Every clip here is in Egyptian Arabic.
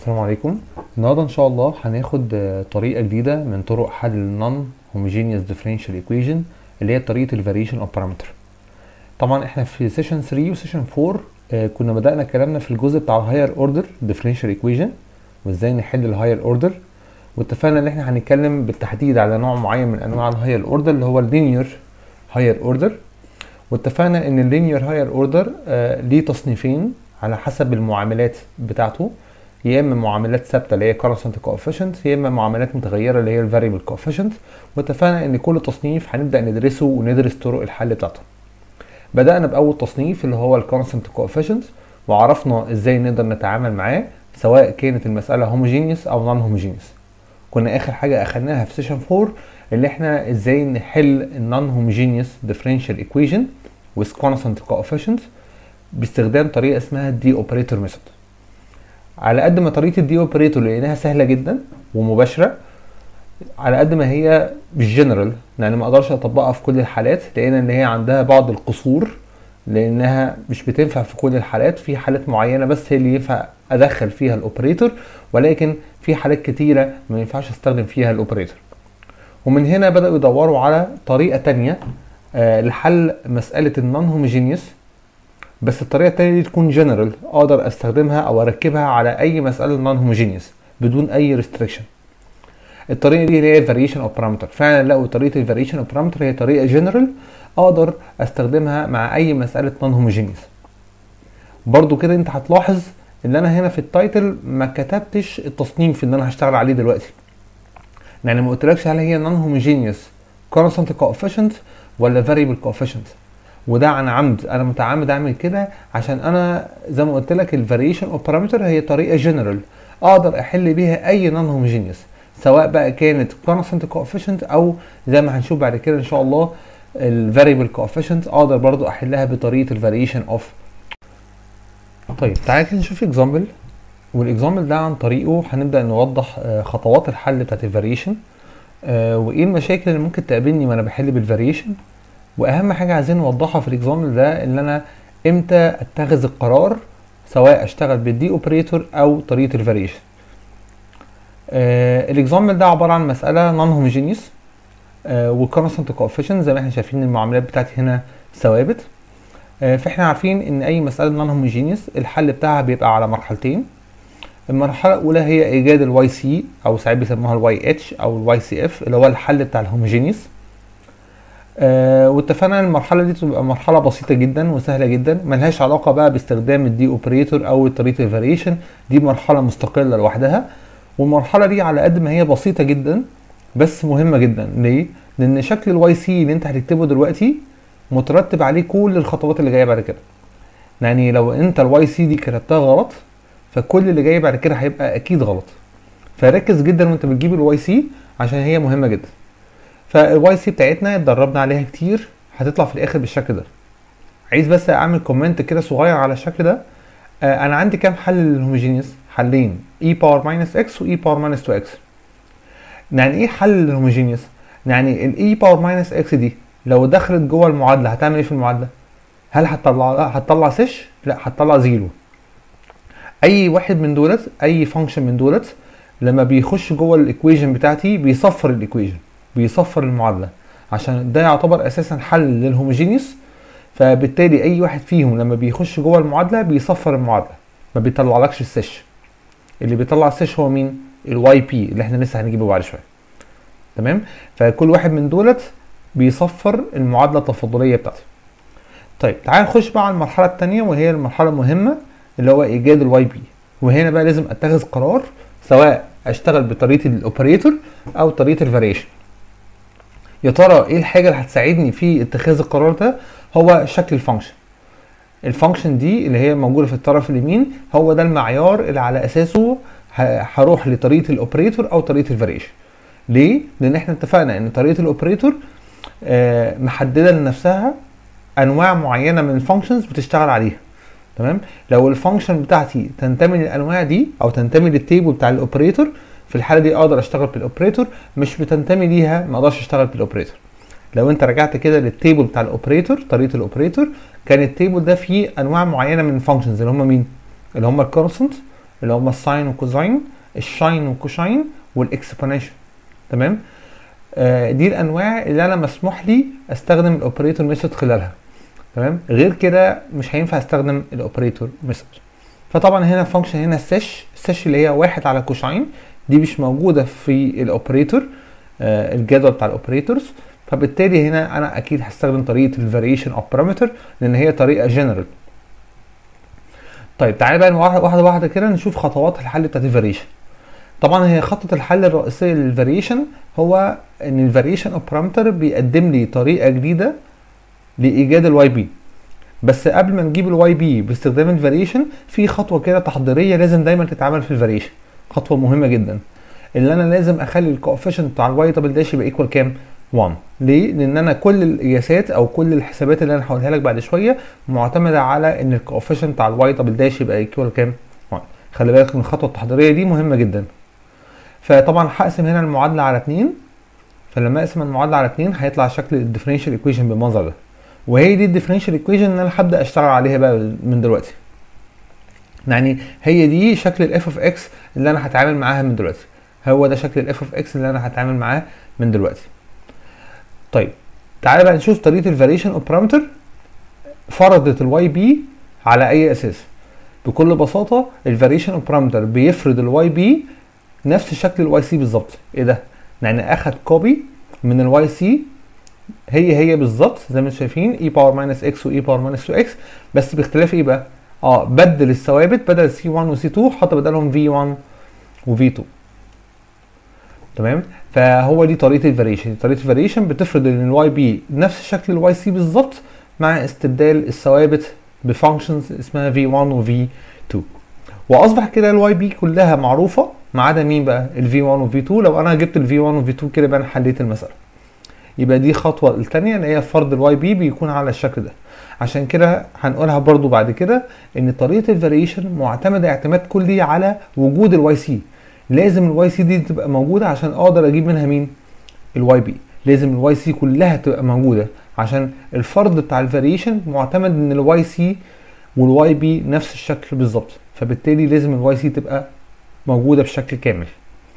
السلام عليكم النهارده ان شاء الله هناخد آه، طريقه جديده من طرق حل النون هوموجينيوس ديفرنشال ايكويشن اللي هي طريقه الفاريشن اوف بارامتر طبعا احنا في سيشن 3 وسيشن 4 آه، كنا بدانا كلامنا في الجزء بتاع الهاير اوردر ديفرنشال ايكويشن وازاي نحل الهاير اوردر واتفقنا ان احنا هنتكلم بالتحديد على نوع معين من انواع الهاير اوردر اللي هو اللينير هاير اوردر واتفقنا ان اللينير هاير اوردر ليه تصنيفين على حسب المعاملات بتاعته يا اما معاملات ثابته اللي هي كونستانت كوفيشنت يا اما معاملات متغيره اللي هي الفاريبل كوفيشنت واتفقنا ان كل تصنيف هنبدا ندرسه وندرس طرق الحل بتاعته بدانا باول تصنيف اللي هو الكونستانت كوفيشنت وعرفنا ازاي نقدر نتعامل معاه سواء كانت المساله هوموجينيوس او نون هوموجينيوس كنا اخر حاجه اخدناها في سيشن 4 اللي احنا ازاي نحل النون هوموجينيوس ديفرنشال ايكويشن with constant coefficient باستخدام طريقه اسمها الدي اوبريتور ميثود على قد ما طريقه الدي اوبريتور لقيناها سهله جدا ومباشره على قد ما هي مش جنرال يعني ما اقدرش اطبقها في كل الحالات لقينا ان هي عندها بعض القصور لانها مش بتنفع في كل الحالات في حالات معينه بس هي اللي ينفع ادخل فيها الاوبريتور ولكن في حالات كتيره ما ينفعش استخدم فيها الاوبريتور ومن هنا بداوا يدوروا على طريقه تانية آه، لحل مساله النون هوموجينيوس بس الطريقه التانية دي تكون جنرال اقدر استخدمها او اركبها على اي مساله نون هوموجينيوس بدون اي ريستريكشن الطريقه دي اللي هي الفاريشن اوف بارامتر فعلا لقوا طريقه الفاريشن اوف بارامتر هي طريقه جنرال اقدر استخدمها مع اي مساله نون هوموجينيوس برضو كده انت هتلاحظ ان انا هنا في التايتل ما كتبتش التصنيف اللي انا هشتغل عليه دلوقتي يعني ما قلتلكش هل هي نون هوموجينيوس كونستانت كوفيشنت ولا فاريبل كوفيشنت وده عن عمد انا متعمد اعمل كده عشان انا زي ما قلت لك الفاريشن اوف بارامتر هي طريقه جنرال اقدر احل بيها اي نون هوموجينيوس سواء بقى كانت كونستانت كوفيشنت او زي ما هنشوف بعد كده ان شاء الله الفاريبل كوفيشنت اقدر برضو احلها بطريقه الفاريشن اوف طيب تعالى كده نشوف اكزامبل والاكزامبل ده عن طريقه هنبدا نوضح آه، خطوات الحل بتاعت الفاريشن وايه المشاكل اللي ممكن تقابلني وانا بحل بالفاريشن واهم حاجه عايزين نوضحها في الاكزامبل ده ان انا امتى اتخذ القرار سواء اشتغل بالدي اوبريتور او طريقه الفاريشن آه الاكزامبل ده عباره عن مساله نون هوموجينيوس آه وكونستانت كوفيشن زي ما احنا شايفين المعاملات بتاعتي هنا ثوابت آه فاحنا عارفين ان اي مساله نون هوموجينيوس الحل بتاعها بيبقى على مرحلتين المرحله الاولى هي ايجاد الواي سي او ساعات بيسموها الواي اتش او الواي سي اف اللي هو الحل بتاع الهوموجينيوس آه واتفقنا ان المرحله دي تبقى مرحله بسيطه جدا وسهله جدا ملهاش علاقه بقى باستخدام الدي اوبريتور او طريقه الفاريشن دي مرحله مستقله لوحدها والمرحله دي على قد ما هي بسيطه جدا بس مهمه جدا ليه لان شكل الواي سي اللي انت هتكتبه دلوقتي مترتب عليه كل الخطوات اللي جايه بعد كده يعني لو انت الواي سي دي كتبتها غلط فكل اللي جاي بعد كده هيبقى اكيد غلط فركز جدا وانت بتجيب الواي سي عشان هي مهمه جدا فالواي سي بتاعتنا اتدربنا عليها كتير هتطلع في الاخر بالشكل ده عايز بس اعمل كومنت كده صغير على الشكل ده آه انا عندي كام حل للهوموجينيوس حلين اي باور ماينس اكس واي باور ماينس 2 اكس يعني ايه حل للهوموجينيوس يعني الاي باور ماينس اكس دي لو دخلت جوه المعادله هتعمل ايه في المعادله هل هتطلع هتطلع سيش لا هتطلع زيرو اي واحد من دولت اي فانكشن من دولت لما بيخش جوه الايكويشن بتاعتي بيصفر الايكويشن بيصفر المعادله عشان ده يعتبر اساسا حل للهوموجينيوس فبالتالي اي واحد فيهم لما بيخش جوه المعادله بيصفر المعادله ما بيطلعلكش السيش اللي بيطلع السيش هو مين الواي بي اللي احنا لسه هنجيبه بعد شويه تمام فكل واحد من دولت بيصفر المعادله التفاضليه بتاعته طيب تعال نخش بقى على المرحله الثانيه وهي المرحله المهمه اللي هو ايجاد الواي بي وهنا بقى لازم اتخذ قرار سواء اشتغل بطريقه الاوبريتور او طريقه الفاريشن يا ترى ايه الحاجه اللي هتساعدني في اتخاذ القرار ده هو شكل الفانكشن الفانكشن دي اللي هي موجوده في الطرف اليمين هو ده المعيار اللي على اساسه ه- هروح لطريقه الاوبريتور او طريقه الفاريشن ليه لان احنا اتفقنا ان طريقه الاوبريتور آه، محدده لنفسها انواع معينه من الفانكشنز بتشتغل عليها تمام لو الفانكشن بتاعتي تنتمي للانواع دي او تنتمي للتيبل بتاع الاوبريتور في الحاله دي اقدر اشتغل بالاوبريتور مش بتنتمي ليها ما اقدرش اشتغل بالاوبريتور لو انت رجعت كده للتيبل بتاع الاوبريتور طريقه الاوبريتور كان التيبل ده فيه انواع معينه من الفانكشنز اللي هم مين اللي هم الكونستنت اللي هم الساين والكوزاين الشاين والكوشاين والاكسبوننشال تمام آه دي الانواع اللي انا مسموح لي استخدم الاوبريتور ميثود خلالها تمام غير كده مش هينفع استخدم الاوبريتور ميثود فطبعا هنا فانكشن هنا السيش السيش اللي هي واحد على كوشاين دي مش موجوده في الاوبريتور آه الجدول بتاع الاوبريتورز فبالتالي هنا انا اكيد هستخدم طريقه الفاريشن اوف بارامتر لان هي طريقه جنرال طيب تعالى بقى واحده واحده واحده كده نشوف خطوات الحل بتاعت الفاريشن طبعا هي خطه الحل الرئيسيه للفاريشن هو ان الفاريشن اوف بارامتر بيقدم لي طريقه جديده لايجاد الواي بي بس قبل ما نجيب الواي بي باستخدام الفاريشن في خطوه كده تحضيريه لازم دايما تتعمل في الفاريشن خطوه مهمه جدا اللي انا لازم اخلي الكوفيشنت بتاع الواي دبل داش يبقى ايكوال كام 1 ليه؟ لان انا كل القياسات او كل الحسابات اللي انا هقولها لك بعد شويه معتمده على ان الكوفيشنت بتاع الواي دبل داش يبقى ايكوال كام 1 خلي بالك من الخطوه التحضيريه دي مهمه جدا فطبعا هقسم هنا المعادله على 2 فلما اقسم المعادله على 2 هيطلع شكل الديفرنشال ايكويشن بالمنظر ده وهي دي الديفرنشال ايكويشن اللي انا هبدا اشتغل عليها بقى من دلوقتي يعني هي دي شكل الاف اوف اكس اللي انا هتعامل معاها من دلوقتي هو ده شكل الاف اوف اكس اللي انا هتعامل معاه من دلوقتي طيب تعالى بقى نشوف طريقه الفاريشن اوف بارامتر فرضت الواي بي على اي اساس بكل بساطه الفاريشن اوف بارامتر بيفرض الواي بي نفس شكل الواي سي بالظبط ايه ده يعني اخد كوبي من الواي سي هي هي بالظبط زي ما انتم شايفين اي باور ماينس اكس واي باور ماينس 2 اكس بس باختلاف ايه بقى اه بدل الثوابت بدل سي 1 وسي 2 حط بدلهم في 1 وفي 2 تمام فهو دي طريقه الفاريشن طريقه الفاريشن بتفرض ان الواي بي نفس شكل الواي سي بالظبط مع استبدال الثوابت بفانكشنز اسمها في 1 وفي 2 واصبح كده الواي بي كلها معروفه ما عدا مين بقى الفي 1 وفي 2 لو انا جبت الفي 1 وفي 2 كده يبقى انا حليت المساله يبقى دي الخطوه الثانيه اللي هي فرض الواي بي بيكون على الشكل ده عشان كده هنقولها برضو بعد كده ان طريقه الفاريشن معتمده اعتماد كلي على وجود الواي سي لازم الواي سي دي تبقى موجوده عشان اقدر اجيب منها مين الواي بي لازم الواي سي كلها تبقى موجوده عشان الفرض بتاع الفاريشن معتمد ان الواي سي والواي بي نفس الشكل بالظبط فبالتالي لازم الواي سي تبقى موجوده بشكل كامل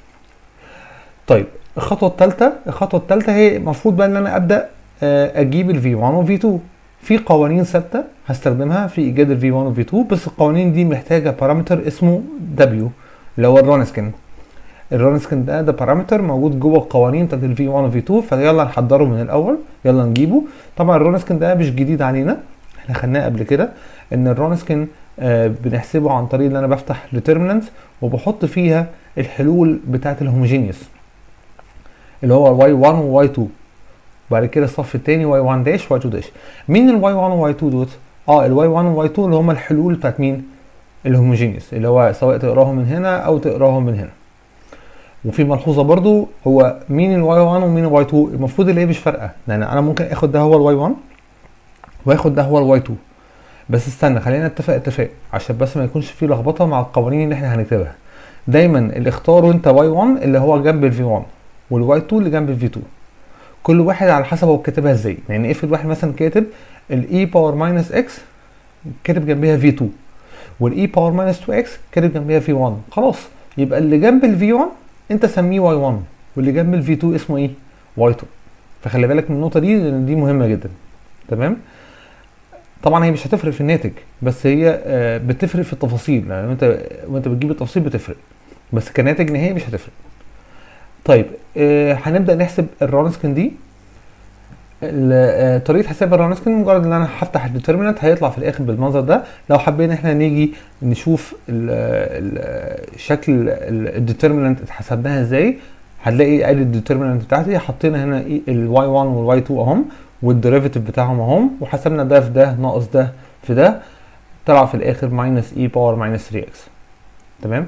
طيب الخطوه الثالثه الخطوه الثالثه هي المفروض بقى ان انا ابدا اجيب الفي 1 والفي 2 في قوانين ثابته هستخدمها في ايجاد الفي 1 والفي 2 بس القوانين دي محتاجه بارامتر اسمه دبليو اللي هو الرونسكن الرونسكن ده ده بارامتر موجود جوه القوانين بتاعت الفي 1 وفي 2 فيلا نحضره من الاول يلا نجيبه طبعا الرونسكن ده مش جديد علينا احنا خدناه قبل كده ان الرونسكن آه بنحسبه عن طريق ان انا بفتح ديترمينانت وبحط فيها الحلول بتاعت الهوموجينيوس اللي هو واي 1 وواي 2 وبعد كده الصف الثاني واي 1 داش واي 2 داش مين الواي 1 وواي 2 دوت اه الواي 1 وواي 2 اللي هم الحلول بتاعت مين الهوموجينيوس اللي هو سواء تقراهم من هنا او تقراهم من هنا وفي ملحوظه برضو هو مين الواي 1 ومين الواي 2 المفروض اللي هي مش فارقه لان انا ممكن اخد ده هو الواي 1 واخد ده هو الواي 2 بس استنى خلينا نتفق اتفاق عشان بس ما يكونش في لخبطه مع القوانين اللي احنا هنكتبها دايما اللي اختاره انت واي 1 اللي هو جنب الفي 1 والواي 2 اللي جنب الفي 2 كل واحد على حسب هو كاتبها ازاي يعني افرض واحد مثلا كاتب الاي باور ماينس اكس كاتب جنبها في 2 والاي باور ماينس 2 اكس كاتب جنبها في 1 خلاص يبقى اللي جنب الفي 1 انت سميه واي 1 واللي جنب الفي 2 اسمه ايه واي 2 فخلي بالك من النقطه دي لان دي مهمه جدا تمام طبعا هي مش هتفرق في الناتج بس هي بتفرق في التفاصيل يعني انت وانت بتجيب التفاصيل بتفرق بس كناتج نهائي مش هتفرق طيب آه هنبدا نحسب الرانسكن دي طريقه حساب الرانسكن مجرد ان انا هفتح الديترمينانت هيطلع في الاخر بالمنظر ده لو حبينا احنا نيجي نشوف ال ال شكل الديترمينانت اتحسبناها ازاي هنلاقي ادي الديترمينانت بتاعتي حطينا هنا الواي 1 والواي 2 اهم والديريفيتيف بتاعهم اهم وحسبنا ده في ده ناقص ده في ده طلع في الاخر ماينس اي باور ماينس 3 اكس تمام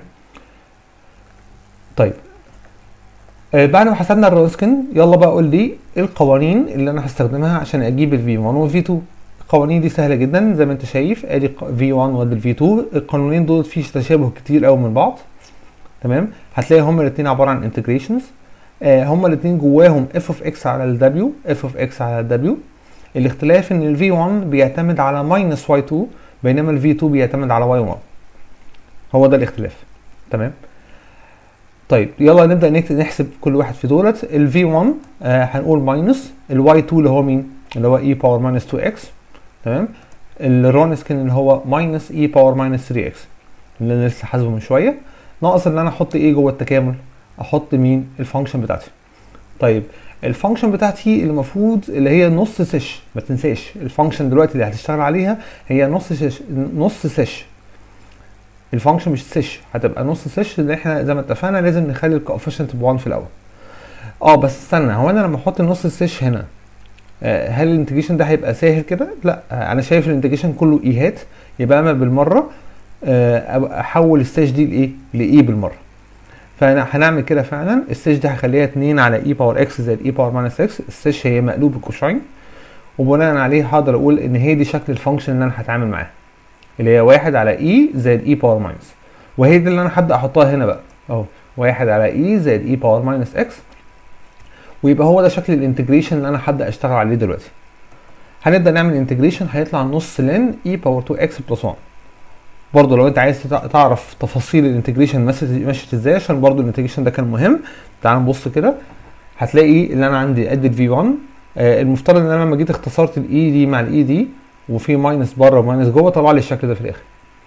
طيب آه بعد ما حسبنا الرونسكن يلا بقى قول لي ايه القوانين اللي انا هستخدمها عشان اجيب الفي 1 والفي 2 القوانين دي سهله جدا زي ما انت شايف ادي في 1 وادي الفي 2 القانونين دول فيه تشابه كتير قوي من بعض تمام هتلاقي هما الاثنين عباره عن انتجريشنز آه هما الاثنين جواهم اف اوف اكس على الدبليو اف اوف اكس على الدبليو الاختلاف ان الفي 1 بيعتمد على ماينس واي 2 بينما الفي 2 بيعتمد على واي 1 هو ده الاختلاف تمام طيب يلا نبدا نكتب نحسب كل واحد في دولت ال v1 آه هنقول ماينس ال y2 اللي هو مين اللي هو e باور ماينس 2x تمام الرونسكن اللي هو ماينس e باور ماينس 3x اللي انا لسه حاسبه من شويه ناقص ان انا احط ايه جوه التكامل احط مين الفانكشن بتاعتي طيب الفانكشن بتاعتي المفروض اللي هي نص سيش ما تنساش الفانكشن دلوقتي اللي هتشتغل عليها هي نص سيش نص سيش الفانكشن مش سيش هتبقى نص سيش لان احنا زي ما اتفقنا لازم نخلي الكوفيشنت ب 1 في الاول اه بس استنى هو انا لما احط النص سيش هنا آه هل الانتجريشن ده هيبقى سهل كده لا آه انا شايف الانتجريشن كله ايهات يبقى انا بالمره آه احول السيش دي لايه لايه بالمره فانا هنعمل كده فعلا السيش دي هخليها 2 على اي باور اكس زائد اي باور ماينس اكس السيش هي مقلوب الكوشاين وبناء عليه هقدر اقول ان هي دي شكل الفانكشن اللي انا هتعامل معاه اللي هي واحد على اي زائد اي باور ماينس وهي دي اللي انا هبدا احطها هنا بقى اهو واحد على اي زائد اي باور ماينس اكس ويبقى هو ده شكل الانتجريشن اللي انا هبدا اشتغل عليه دلوقتي هنبدا نعمل انتجريشن هيطلع نص لن اي باور 2 اكس بلس 1 برضه لو انت عايز تعرف تفاصيل الانتجريشن مشيت ازاي عشان برضه الانتجريشن ده كان مهم تعال نبص كده هتلاقي اللي انا عندي ادي الفي 1 آه المفترض ان انا لما جيت اختصرت الاي دي مع الاي دي وفي ماينس بره وماينس جوه طلع لي الشكل ده في الاخر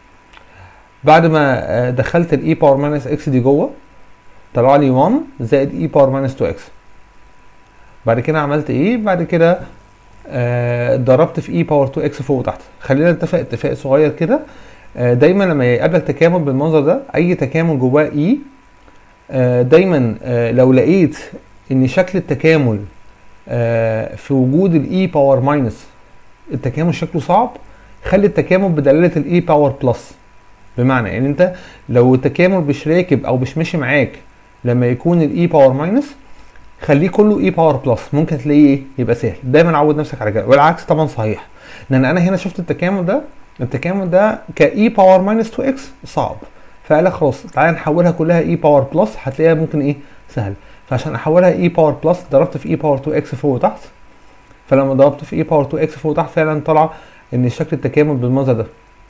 بعد ما آه دخلت الاي باور ماينس اكس دي جوه طلع لي 1 زائد اي باور ماينس 2 اكس بعد كده عملت ايه بعد كده آه ضربت في اي باور 2 اكس فوق وتحت خلينا نتفق اتفاق صغير كده دايما لما يقابلك تكامل بالمنظر ده اي تكامل جواه اي دايما لو لقيت ان شكل التكامل في وجود الاي باور ماينس التكامل شكله صعب خلي التكامل بدلاله الاي باور بلس بمعنى يعني انت لو التكامل مش راكب او مش ماشي معاك لما يكون الاي باور ماينس خليه كله اي باور بلس ممكن تلاقيه ايه يبقى سهل دايما عود نفسك على كده والعكس طبعا صحيح لان انا هنا شفت التكامل ده التكامل ده كاي باور ماينس 2 اكس صعب فقال لك خلاص تعالى نحولها كلها اي باور بلس هتلاقيها ممكن ايه سهل فعشان احولها اي باور بلس ضربت في اي باور 2 اكس فوق وتحت فلما ضربت في اي باور 2 اكس فوق وتحت فعلا طلع ان شكل التكامل بالمنظر ده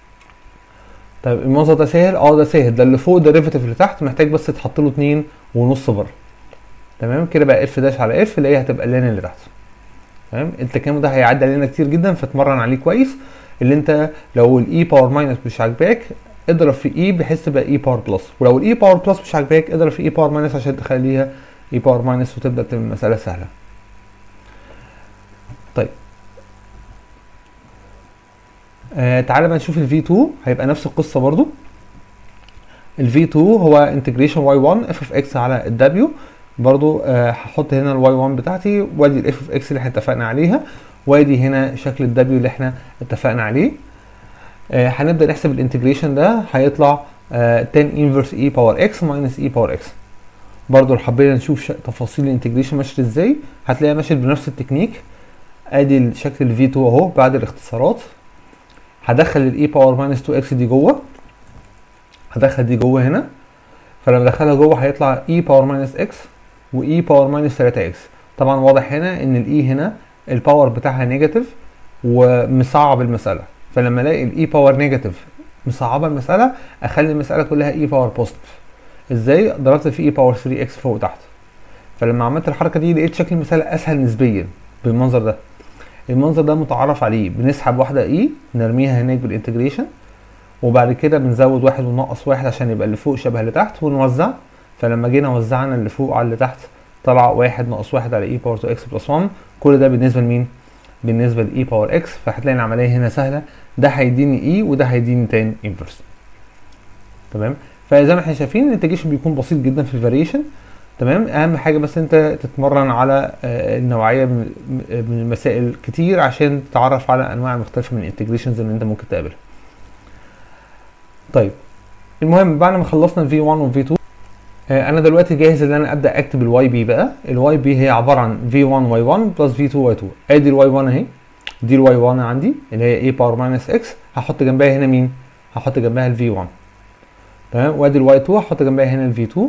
طيب المنظر ده سهل اه ده سهل ده اللي فوق ديريفيتيف اللي تحت محتاج بس تحط له 2 ونص بره تمام كده بقى اف داش على اف اللي هي هتبقى اللين اللي تحت تمام التكامل ده هيعدي علينا كتير جدا فاتمرن عليه كويس اللي انت لو الاي باور ماينس مش عاجباك اضرب في اي بحيث تبقى اي باور بلس ولو الاي باور بلس مش عاجباك اضرب في اي باور ماينس عشان تخليها اي باور ماينس وتبدا تبقى المساله سهله طيب آه تعالى بقى نشوف الفي 2 هيبقى نفس القصه برضو الفي 2 هو انتجريشن واي 1 اف اوف اكس على الدبليو برضو آه هحط هنا الواي 1 بتاعتي وادي الاف اوف اكس اللي احنا اتفقنا عليها وادي هنا شكل الدبليو اللي احنا اتفقنا عليه آه هنبدا نحسب الانتجريشن ده هيطلع آه 10 انفرس اي باور اكس ماينس اي باور اكس برضو لو حبينا نشوف تفاصيل الانتجريشن ماشيه ازاي هتلاقيها ماشيه بنفس التكنيك ادي شكل الفي 2 اهو بعد الاختصارات هدخل الاي باور ماينس 2 اكس دي جوه هدخل دي جوه هنا فلما ادخلها جوه هيطلع اي باور ماينس اكس واي باور ماينس 3 اكس طبعا واضح هنا ان الاي هنا الباور بتاعها نيجاتيف ومصعب المساله فلما الاقي الاي باور نيجاتيف مصعبه المساله اخلي المساله كلها اي باور بوزيتيف ازاي ضربت في اي باور 3 اكس فوق وتحت فلما عملت الحركه دي لقيت شكل المساله اسهل نسبيا بالمنظر ده المنظر ده متعرف عليه بنسحب واحده اي نرميها هناك بالانتجريشن وبعد كده بنزود واحد وننقص واحد عشان يبقى اللي فوق شبه اللي تحت ونوزع فلما جينا وزعنا اللي فوق على اللي تحت طلع واحد ناقص واحد على اي باور 2 اكس بلس 1 كل ده بالنسبه لمين؟ بالنسبه لاي باور اكس فهتلاقي العمليه هنا سهله ده هيديني اي وده هيديني تاني انفرس تمام فزي ما احنا شايفين الانتجريشن بيكون بسيط جدا في الفاريشن تمام اهم حاجه بس انت تتمرن على النوعيه من المسائل كتير عشان تتعرف على انواع مختلفه من الانتجريشنز اللي انت ممكن تقابلها طيب المهم بعد ما خلصنا الفي 1 والفي 2 انا دلوقتي جاهز ان انا ابدا اكتب الواي بي بقى الواي بي هي عباره عن في 1 واي 1 بلس في 2 واي 2 ادي الواي 1 اهي دي الواي 1 عندي اللي هي اي باور ماينس اكس هحط جنبها هنا مين هحط جنبها الفي 1 تمام وادي الواي 2 هحط جنبها هنا الفي 2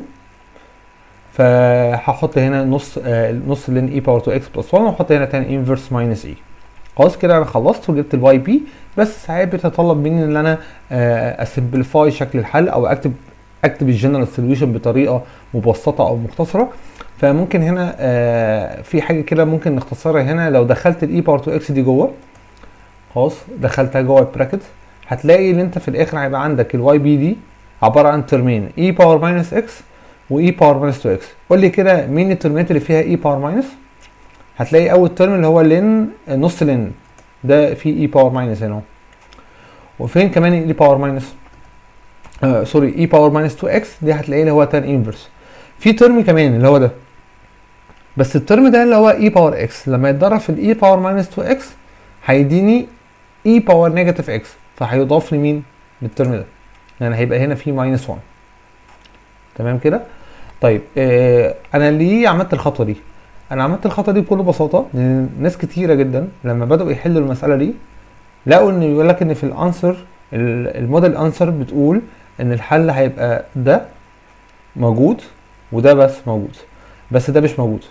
فهحط هنا نص آه نص لين اي باور 2 اكس بلس 1 واحط هنا تاني انفرس ماينس اي خلاص كده انا خلصت وجبت الواي بي بس ساعات بيتطلب مني ان انا اسمبليفاي شكل الحل او اكتب اكتب الجنرال سوليوشن بطريقه مبسطه او مختصره فممكن هنا آه في حاجه كده ممكن نختصرها هنا لو دخلت الاي باور 2 اكس دي جوه خلاص دخلتها جوه البراكت هتلاقي ان انت في الاخر هيبقى عندك الواي بي دي عباره عن ترمين اي باور ماينس اكس واي باور ماينس 2 اكس قول لي كده مين الترمات اللي فيها اي باور ماينس هتلاقي اول ترم اللي هو لين نص لين ده فيه اي باور ماينس هنا وفين كمان اي باور ماينس آه سوري اي باور ماينس 2 اكس دي هتلاقيه اللي هو تان انفرس في ترم كمان اللي هو ده بس الترم ده اللي هو اي باور اكس لما يتضرب في الاي باور ماينس 2 اكس هيديني اي باور نيجاتيف اكس فهيضاف لمين للترم ده يعني هيبقى هنا في ماينس 1 تمام كده طيب آه انا ليه عملت الخطوه دي انا عملت الخطوه دي بكل بساطه لان ناس كتيره جدا لما بداوا يحلوا المساله دي لقوا ان يقول لك ان في الانسر الموديل انسر بتقول ان الحل هيبقى ده موجود وده بس موجود بس ده مش موجود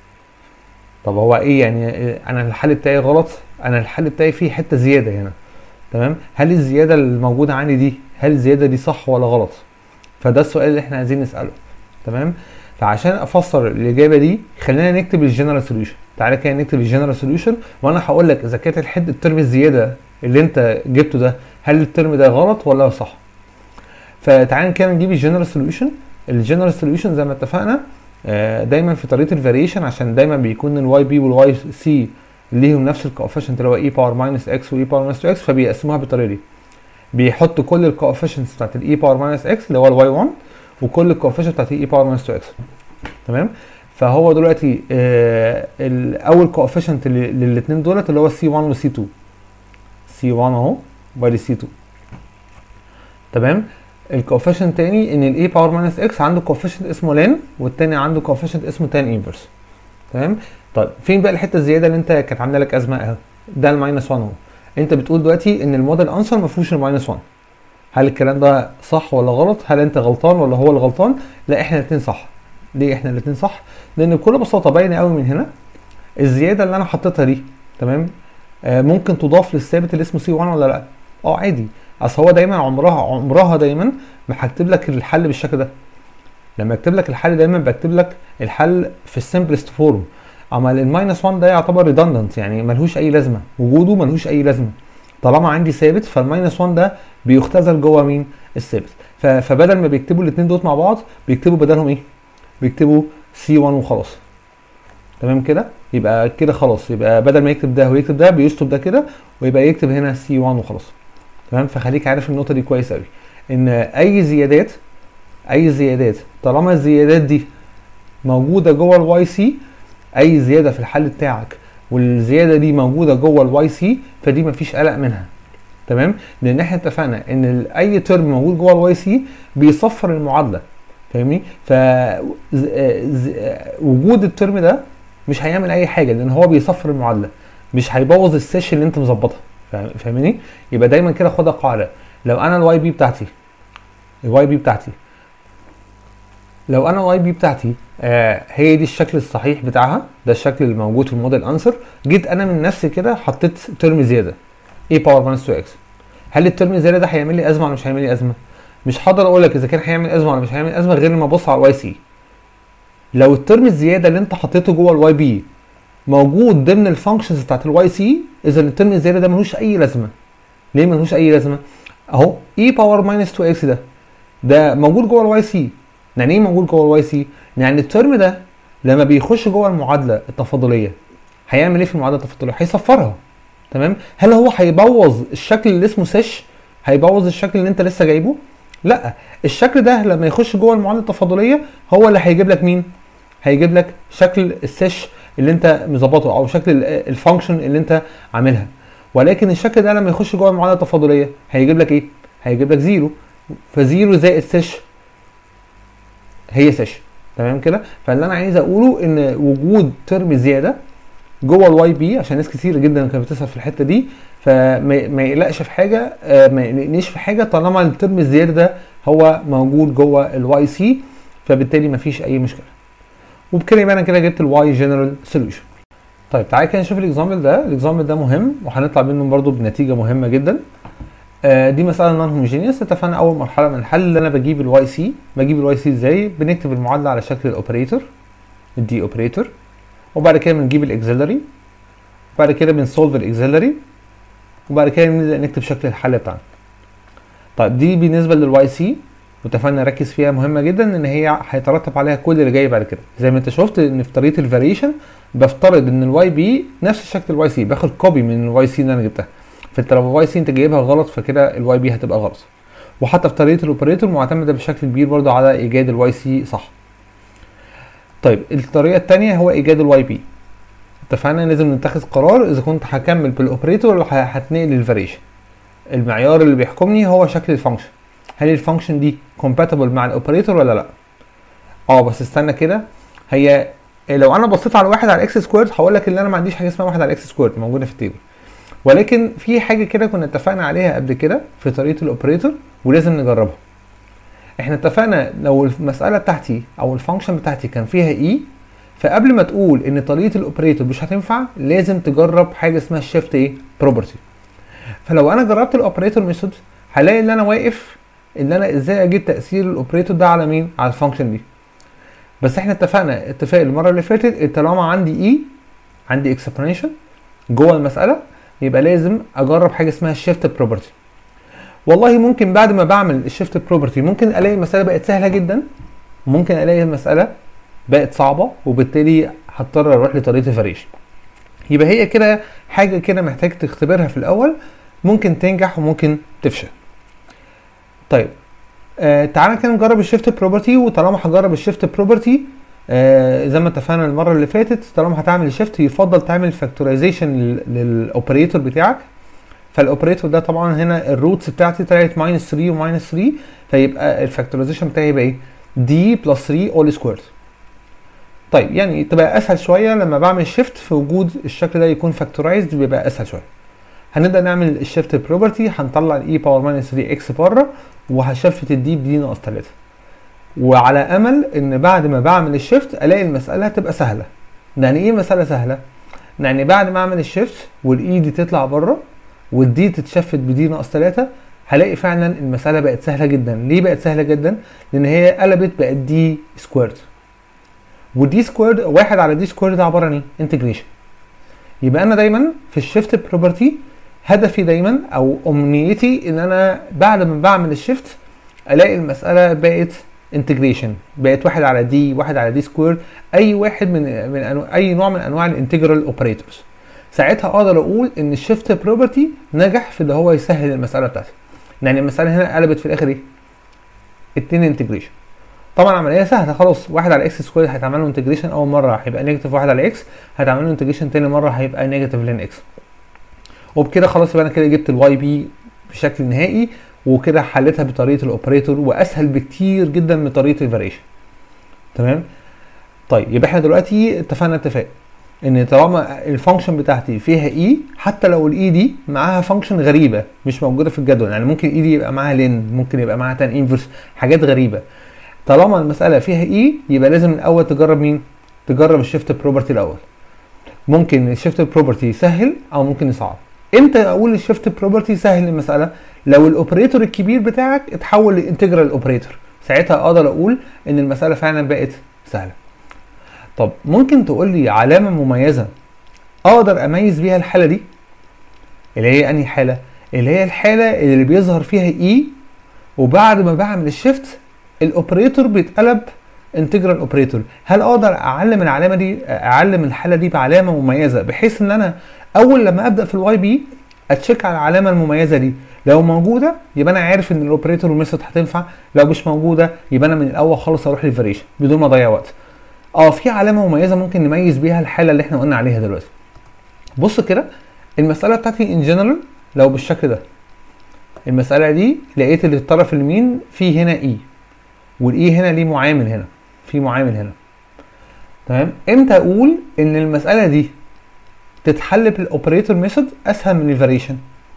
طب هو ايه يعني انا الحل بتاعي غلط انا الحل بتاعي فيه حته زياده هنا تمام هل الزياده الموجوده عندي دي هل الزياده دي صح ولا غلط فده السؤال اللي احنا عايزين نساله تمام فعشان افسر الاجابه دي خلينا نكتب الجنرال سوليوشن تعالى كده نكتب الجنرال سوليوشن وانا هقول لك اذا كانت الحد الترم الزياده اللي انت جبته ده هل الترم ده غلط ولا صح فتعالى كده نجيب الجنرال سوليوشن الجنرال سوليوشن زي ما اتفقنا دايما في طريقه الفاريشن عشان دايما بيكون الواي بي والواي سي ليهم نفس الكوفيشنت اللي هو اي باور ماينس اكس واي باور ماينس 2 اكس فبيقسموها بالطريقه دي بيحط كل الكوفيشنتس بتاعت الاي باور ماينس اكس اللي هو الواي 1 وكل الكوفيشنت بتاعت الاي باور ماينس 2 اكس تمام فهو دلوقتي آه الاول كوفيشنت للاثنين دولت اللي هو سي 1 وسي 2 سي 1 اهو وبعد سي 2 تمام الكوفيشنت تاني ان الاي باور ماينس اكس عنده كوفيشنت اسمه لين والتاني عنده كوفيشنت اسمه تان انفرس تمام طيب فين بقى الحته الزياده اللي انت كانت عامله لك ازمه اهو ده الماينس 1 اهو انت بتقول دلوقتي ان الموديل انسر ما فيهوش الماينس 1 هل الكلام ده صح ولا غلط هل انت غلطان ولا هو اللي غلطان لا احنا الاثنين صح ليه احنا الاثنين صح لان بكل بساطه باينه قوي من هنا الزياده اللي انا حطيتها دي تمام آه ممكن تضاف للثابت اللي اسمه سي 1 ولا لا اه عادي اصل هو دايما عمرها عمرها دايما ما هكتب لك الحل بالشكل ده لما اكتب لك الحل دايما بكتب لك الحل في السمبلست فورم اما الماينس 1 ده يعتبر ريدندنت يعني ملهوش اي لازمه وجوده ملهوش اي لازمه طالما عندي ثابت فالماينس 1 ده بيختزل جوه مين الثابت فبدل ما بيكتبوا الاثنين دول مع بعض بيكتبوا بدلهم ايه بيكتبوا سي 1 وخلاص تمام كده يبقى كده خلاص يبقى بدل ما يكتب ده ويكتب ده بيشطب ده كده ويبقى يكتب هنا سي 1 وخلاص تمام فخليك عارف النقطه دي كويس قوي ان اي زيادات اي زيادات طالما الزيادات دي موجوده جوه الواي سي اي زياده في الحل بتاعك والزياده دي موجوده جوه الواي سي فدي مفيش قلق منها تمام لان احنا اتفقنا ان اي ترم موجود جوه الواي سي بيصفر المعادله فاهمني ف وجود الترم ده مش هيعمل اي حاجه لان هو بيصفر المعادله مش هيبوظ السيشن اللي انت مظبطها فاهمني يبقى دايما كده خدها قاعده لو انا الواي بي بتاعتي الواي بي بتاعتي لو انا الواي بي بتاعتي آه هي دي الشكل الصحيح بتاعها ده الشكل اللي موجود في الموديل انسر جيت انا من نفسي كده حطيت ترم زياده اي باور ماينس 2 اكس هل الترم الزياده ده هيعمل لي ازمه ولا مش هيعمل لي ازمه مش هقدر اقول لك اذا كان هيعمل ازمه ولا مش هيعمل ازمه غير لما ابص على الواي سي لو الترم الزياده اللي انت حطيته جوه الواي بي موجود ضمن الفانكشنز بتاعت الواي سي اذا الترم الزياده ده ملوش اي لازمه ليه ملوش اي لازمه اهو اي باور ماينس 2 اكس ده ده موجود جوه الواي سي يعني ايه موجود جوه الواي سي يعني الترم ده لما بيخش جوه المعادله التفاضليه هيعمل ايه في المعادله التفاضليه هيصفرها تمام هل هو هيبوظ الشكل اللي اسمه سيش هيبوظ الشكل اللي انت لسه جايبه لا الشكل ده لما يخش جوه المعادله التفاضليه هو اللي هيجيب لك مين هيجيب لك شكل السيش اللي انت مظبطه او شكل الفانكشن اللي انت عاملها ولكن الشكل ده لما يخش جوه المعادله التفاضليه هيجيب لك ايه هيجيب لك زيرو فزيرو زائد سيش هي سيش تمام كده فاللي انا عايز اقوله ان وجود ترم زياده جوه الواي بي عشان ناس كتير جدا كانت بتسال في الحته دي فما يقلقش في حاجه ما يقلقنيش في حاجه طالما الترم الزياده ده هو موجود جوه الواي سي فبالتالي مفيش اي مشكله وبكده يبقى انا كده جبت الواي جنرال سوليوشن طيب تعالى كده نشوف الاكزامبل ده الاكزامبل ده مهم وهنطلع منه برضو بنتيجه مهمه جدا آه دي مساله نون هوموجينيوس اتفقنا اول مرحله من الحل اللي انا بجيب الواي سي بجيب الواي سي ازاي بنكتب المعادله على شكل الاوبريتور الدي اوبريتور وبعد كده بنجيب الاكزيلري وبعد كده بنسولف الاكزيلري وبعد كده نبدا نكتب شكل الحل بتاعنا طيب دي بالنسبه للواي سي واتفقنا نركز فيها مهمه جدا ان هي هيترتب عليها كل اللي جاي بعد كده زي ما انت شفت ان في طريقه الفاريشن بفترض ان الواي بي نفس شكل الواي سي باخد كوبي من الواي سي اللي انا جبتها فانت لو الواي سي انت جايبها غلط فكده الواي بي هتبقى غلط وحتى في طريقه الاوبريتور معتمده بشكل كبير برضو على ايجاد الواي سي صح طيب الطريقه الثانيه هو ايجاد الواي بي اتفقنا لازم نتخذ قرار اذا كنت هكمل بالاوبريتور ولا هتنقل للفاريشن المعيار اللي بيحكمني هو شكل الفانكشن هل الفانكشن دي compatible مع الاوبريتور ولا لا اه بس استنى كده هي لو انا بصيت على واحد على اكس سكويرد هقول لك ان انا ما عنديش حاجه اسمها واحد على اكس سكويرد موجوده في التيبل ولكن في حاجه كده كنا اتفقنا عليها قبل كده في طريقه الاوبريتور ولازم نجربها احنا اتفقنا لو المساله بتاعتي او الفانكشن بتاعتي كان فيها اي فقبل ما تقول ان طريقه الاوبريتور مش هتنفع لازم تجرب حاجه اسمها الشيفت ايه بروبرتي فلو انا جربت الاوبريتور ميثود هلاقي ان انا واقف ان انا ازاي اجيب تاثير الاوبريتور ده على مين على الفانكشن دي بس احنا اتفقنا اتفاق المره اللي فاتت طالما عندي اي عندي اكسبريشن جوه المساله يبقى لازم اجرب حاجه اسمها الشيفت بروبرتي والله ممكن بعد ما بعمل الشيفت بروبرتي ممكن الاقي المساله بقت سهله جدا ممكن الاقي المساله بقت صعبه وبالتالي هضطر اروح لطريقه الفاريشن يبقى هي كده حاجه كده محتاج تختبرها في الاول ممكن تنجح وممكن تفشل طيب آه تعالى كده نجرب الشيفت بروبرتي وطالما هجرب الشيفت بروبرتي آه زي ما اتفقنا المره اللي فاتت طالما هتعمل الشيفت يفضل تعمل فاكتورايزيشن للاوبريتور بتاعك فالاوبريتور ده طبعا هنا الروتس بتاعتي طلعت ماينس 3 وماينس 3 فيبقى الفاكتورايزيشن بتاعي يبقى ايه؟ دي بلس 3 اول سكويرد طيب يعني تبقى اسهل شويه لما بعمل شيفت في وجود الشكل ده يكون فاكتورايزد بيبقى اسهل شويه هنبدا نعمل الشيفت بروبرتي هنطلع الاي باور ماينس 3 اكس بره وهشفت الدي بدي ناقص 3 وعلى امل ان بعد ما بعمل الشيفت الاقي المساله تبقى سهله يعني ايه مساله سهله يعني بعد ما اعمل الشيفت والاي دي تطلع بره والدي تتشفت بدي ناقص 3 هلاقي فعلا المساله بقت سهله جدا ليه بقت سهله جدا لان هي قلبت بقت دي سكويرد ودي سكويرد واحد على دي سكويرد ده عباره عن ايه انتجريشن يبقى انا دايما في الشيفت بروبرتي هدفي دايما او امنيتي ان انا بعد ما بعمل الشيفت الاقي المساله بقت انتجريشن بقت واحد على دي واحد على دي سكوير اي واحد من من أنو... اي نوع من انواع الانتجرال اوبريتورز ساعتها اقدر اقول ان الشيفت بروبرتي نجح في ان هو يسهل المساله بتاعتي يعني المساله هنا قلبت في الاخر ايه اتنين انتجريشن طبعا عمليه سهله خلاص واحد على اكس سكوير هيتعمل له انتجريشن اول مره هيبقى نيجاتيف واحد على اكس هيتعمل له انتجريشن تاني مره هيبقى نيجاتيف لين اكس وبكده خلاص يبقى انا كده جبت الواي بي بشكل نهائي وكده حلتها بطريقه الاوبريتور واسهل بكتير جدا من طريقه الفاريشن تمام طيب يبقى احنا دلوقتي اتفقنا اتفاق ان طالما الفانكشن بتاعتي فيها اي حتى لو الاي دي معاها فانكشن غريبه مش موجوده في الجدول يعني ممكن اي دي يبقى معاها لين ممكن يبقى معاها تان انفرس حاجات غريبه طالما المساله فيها اي يبقى لازم الاول تجرب مين تجرب الشيفت بروبرتي الاول ممكن الشيفت بروبرتي يسهل او ممكن يصعب امتى اقول الشيفت بروبرتي سهل المساله لو الاوبريتور الكبير بتاعك اتحول لانتجرال اوبريتور ساعتها اقدر اقول ان المساله فعلا بقت سهله طب ممكن تقول لي علامه مميزه اقدر اميز بيها الحاله دي اللي هي انهي حاله اللي هي الحاله اللي بيظهر فيها اي وبعد ما بعمل الشيفت الاوبريتور بيتقلب انتجرال اوبريتور هل اقدر اعلم العلامه دي اعلم الحاله دي بعلامه مميزه بحيث ان انا اول لما ابدا في الواي بي اتشيك على العلامه المميزه دي لو موجوده يبقى انا عارف ان الاوبريتور ميثود هتنفع لو مش موجوده يبقى انا من الاول خالص اروح للفاريشن بدون ما اضيع وقت اه في علامه مميزه ممكن نميز بيها الحاله اللي احنا قلنا عليها دلوقتي بص كده المساله بتاعتي ان جنرال لو بالشكل ده المساله دي لقيت اللي الطرف اليمين فيه هنا اي والاي هنا ليه معامل هنا في معامل هنا تمام امتى اقول ان المساله دي تتحل بالاوبريتور ميثود اسهل من الفاريشن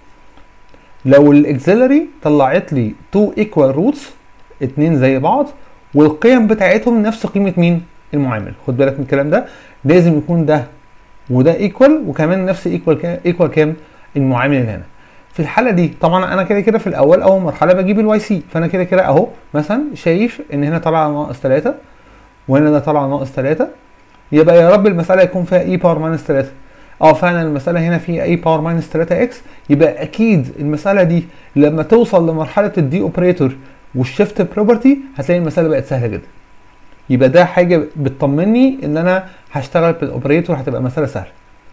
لو الاكسلري طلعت لي 2 ايكوال روتس اتنين زي بعض والقيم بتاعتهم نفس قيمه مين المعامل خد بالك من الكلام ده لازم يكون ده وده ايكوال وكمان نفس ايكوال ايكوال كام المعامل اللي هنا في الحاله دي طبعا انا كده كده في الاول اول مرحله بجيب الواي سي فانا كده كده اهو مثلا شايف ان هنا طالعه ناقص 3 وهنا ده طالع ناقص 3 يبقى يا رب المساله يكون فيها اي باور ماينس 3 اه فعلا المساله هنا فيها اي باور ماينس 3 اكس يبقى اكيد المساله دي لما توصل لمرحله الدي اوبريتور والشيفت بروبرتي هتلاقي المساله بقت سهله جدا يبقى ده حاجه بتطمني ان انا هشتغل بالاوبريتور هتبقى مساله سهله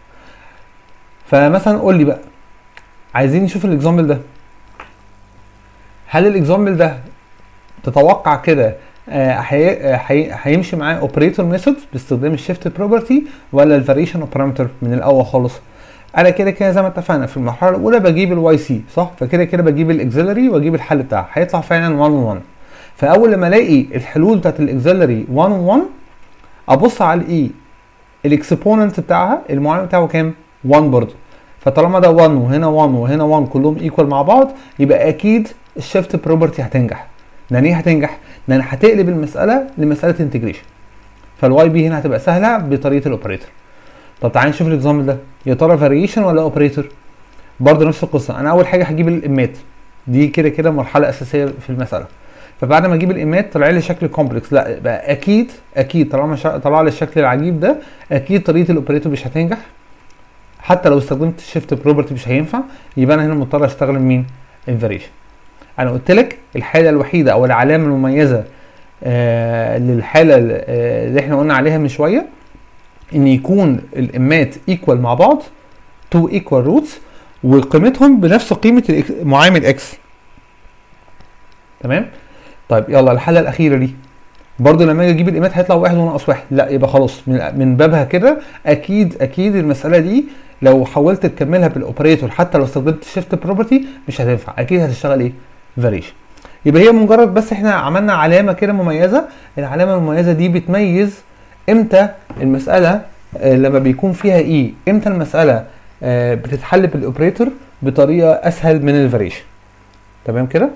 فمثلا قول لي بقى عايزين نشوف الاكزامبل ده هل الاكزامبل ده تتوقع كده هيمشي معاه اوبريتور ميثود باستخدام الشيفت بروبرتي ولا الفاريشن اوف بارامتر من الاول خالص انا كده كده زي ما اتفقنا في المرحله الاولى بجيب الواي سي صح فكده كده بجيب الاكزيلري واجيب الحل بتاعها هيطلع فعلا 1 1 فاول لما الاقي الحلول بتاعت الاكزيلري 1 1 ابص على الاي الاكسبوننت بتاعها المعامل بتاعه كام 1 برضه فطالما ده 1 وهنا 1 وهنا 1 كلهم ايكوال مع بعض يبقى اكيد الشيفت بروبرتي هتنجح لان ايه هتنجح؟ لان هتقلب المساله لمساله انتجريشن فالواي بي هنا هتبقى سهله بطريقه الاوبريتور طب تعالى نشوف الاكزامبل ده يا ترى فاريشن ولا اوبريتور برضه نفس القصه انا اول حاجه هجيب الامات دي كده كده مرحله اساسيه في المساله فبعد ما اجيب الامات طلع لي شكل كومبلكس لا بقى اكيد اكيد طالما شا... طلع لي الشكل العجيب ده اكيد طريقه الاوبريتور مش هتنجح حتى لو استخدمت الشيفت بروبرتي مش هينفع يبقى انا هنا مضطر استخدم مين الفاريشن انا قلت لك الحاله الوحيده او العلامه المميزه آه للحاله آه اللي احنا قلنا عليها من شويه ان يكون الامات ايكوال مع بعض تو ايكوال روتس وقيمتهم بنفس قيمه معامل اكس تمام طيب يلا الحاله الاخيره دي برضه لما اجي اجيب الامات هيطلع واحد وناقص واحد لا يبقى خلاص من, من بابها كده اكيد اكيد المساله دي لو حاولت تكملها بالاوبريتور حتى لو استخدمت الشيفت بروبرتي مش هتنفع اكيد هتشتغل ايه فاريشن يبقى هي مجرد بس احنا عملنا علامه كده مميزه العلامه المميزه دي بتميز امتى المساله آه لما بيكون فيها ايه امتى المساله آه بتتحل بالاوبريتور بطريقه اسهل من الفاريشن تمام كده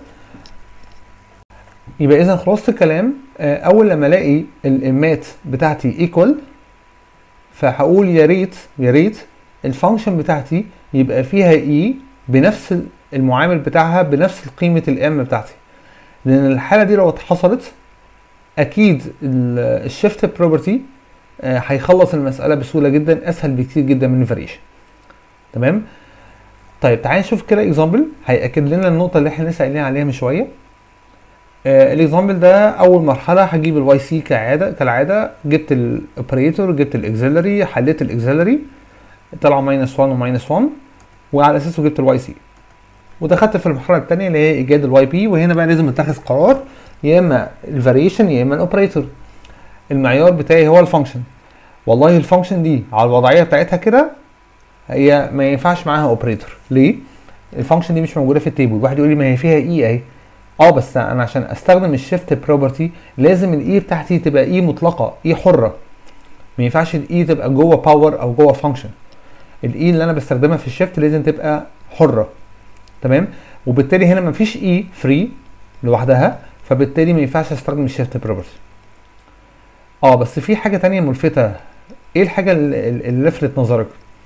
يبقى اذا خلاصه الكلام آه اول لما الاقي الامات بتاعتي ايكوال فهقول يا ريت يا ريت الفانكشن بتاعتي يبقى فيها اي بنفس المعامل بتاعها بنفس قيمه الام بتاعتي لان الحاله دي لو حصلت اكيد الشيفت بروبرتي هيخلص المساله بسهوله جدا اسهل بكتير جدا من الفاريشن تمام طيب تعالى نشوف كده اكزامبل هياكد لنا النقطه اللي احنا لسه قايلين عليها من شويه آه الاكزامبل ده اول مرحله هجيب الواي سي كعاده كالعاده جبت الاوبريتور جبت الاكزيلري حليت الاكزيلري طلع ماينس 1 وماينس 1 وعلى اساسه جبت الواي سي ودخلت في المرحله الثانيه اللي هي ايجاد الواي بي وهنا بقى لازم اتخذ قرار يا اما الفاريشن يا اما الاوبريتور المعيار بتاعي هو الفانكشن والله الفانكشن دي على الوضعيه بتاعتها كده هي ما ينفعش معاها اوبريتور ليه الفانكشن دي مش موجوده في التيبل واحد يقول لي ما هي فيها اي اهي اه بس انا عشان استخدم الشيفت بروبرتي لازم الاي بتاعتي تبقى اي مطلقه اي حره ما ينفعش الاي تبقى جوه باور او جوه فانكشن الاي اللي انا بستخدمها في الشيفت لازم تبقى حره تمام وبالتالي هنا مفيش اي فري لوحدها فبالتالي ما ينفعش استخدم الشيفت بروبرتي اه بس في حاجه تانية ملفته ايه الحاجه اللي, اللي لفتت نظرك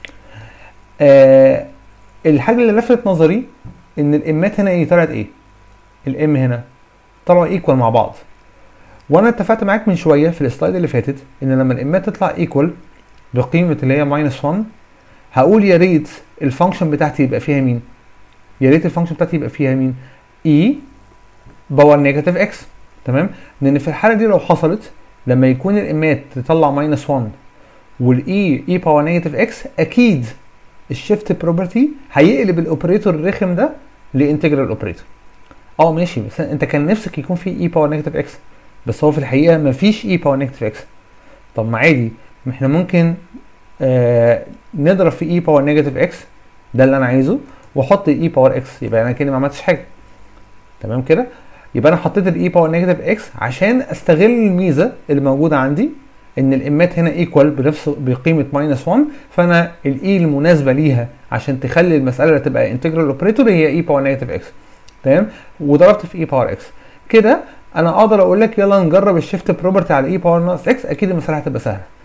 آه الحاجه اللي لفتت نظري ان الامات هنا ايه طلعت ايه الام هنا طلعوا ايكوال مع بعض وانا اتفقت معاك من شويه في السلايد اللي فاتت ان لما الامات تطلع ايكوال بقيمه اللي هي ماينس 1 هقول يا ريت الفانكشن بتاعتي يبقى فيها مين يا ريت الفانكشن بتاعتي يبقى فيها مين اي باور نيجاتيف اكس تمام لان في الحاله دي لو حصلت لما يكون الامات تطلع ماينس 1 والاي اي باور نيجاتيف اكس اكيد الشيفت بروبرتي هيقلب الاوبريتور الرخم ده لانتجرال اوبريتور اه ماشي بس انت كان نفسك يكون في اي باور نيجاتيف اكس بس هو في الحقيقه مفيش اي باور نيجاتيف اكس طب ما عادي احنا ممكن آه نضرب في اي باور نيجاتيف اكس ده اللي انا عايزه واحط اي باور اكس يبقى انا كده ما عملتش حاجه تمام كده يبقى انا حطيت الاي باور نيجاتيف اكس عشان استغل الميزه اللي موجوده عندي ان الامات هنا ايكوال بنفس بقيمه ماينس 1 فانا الاي المناسبه ليها عشان تخلي المساله تبقى انتجرال اوبريتور هي اي باور نيجاتيف اكس تمام وضربت في اي باور اكس كده انا اقدر اقول لك يلا نجرب الشيفت بروبرتي على اي باور ناقص اكس اكيد المساله هتبقى سهله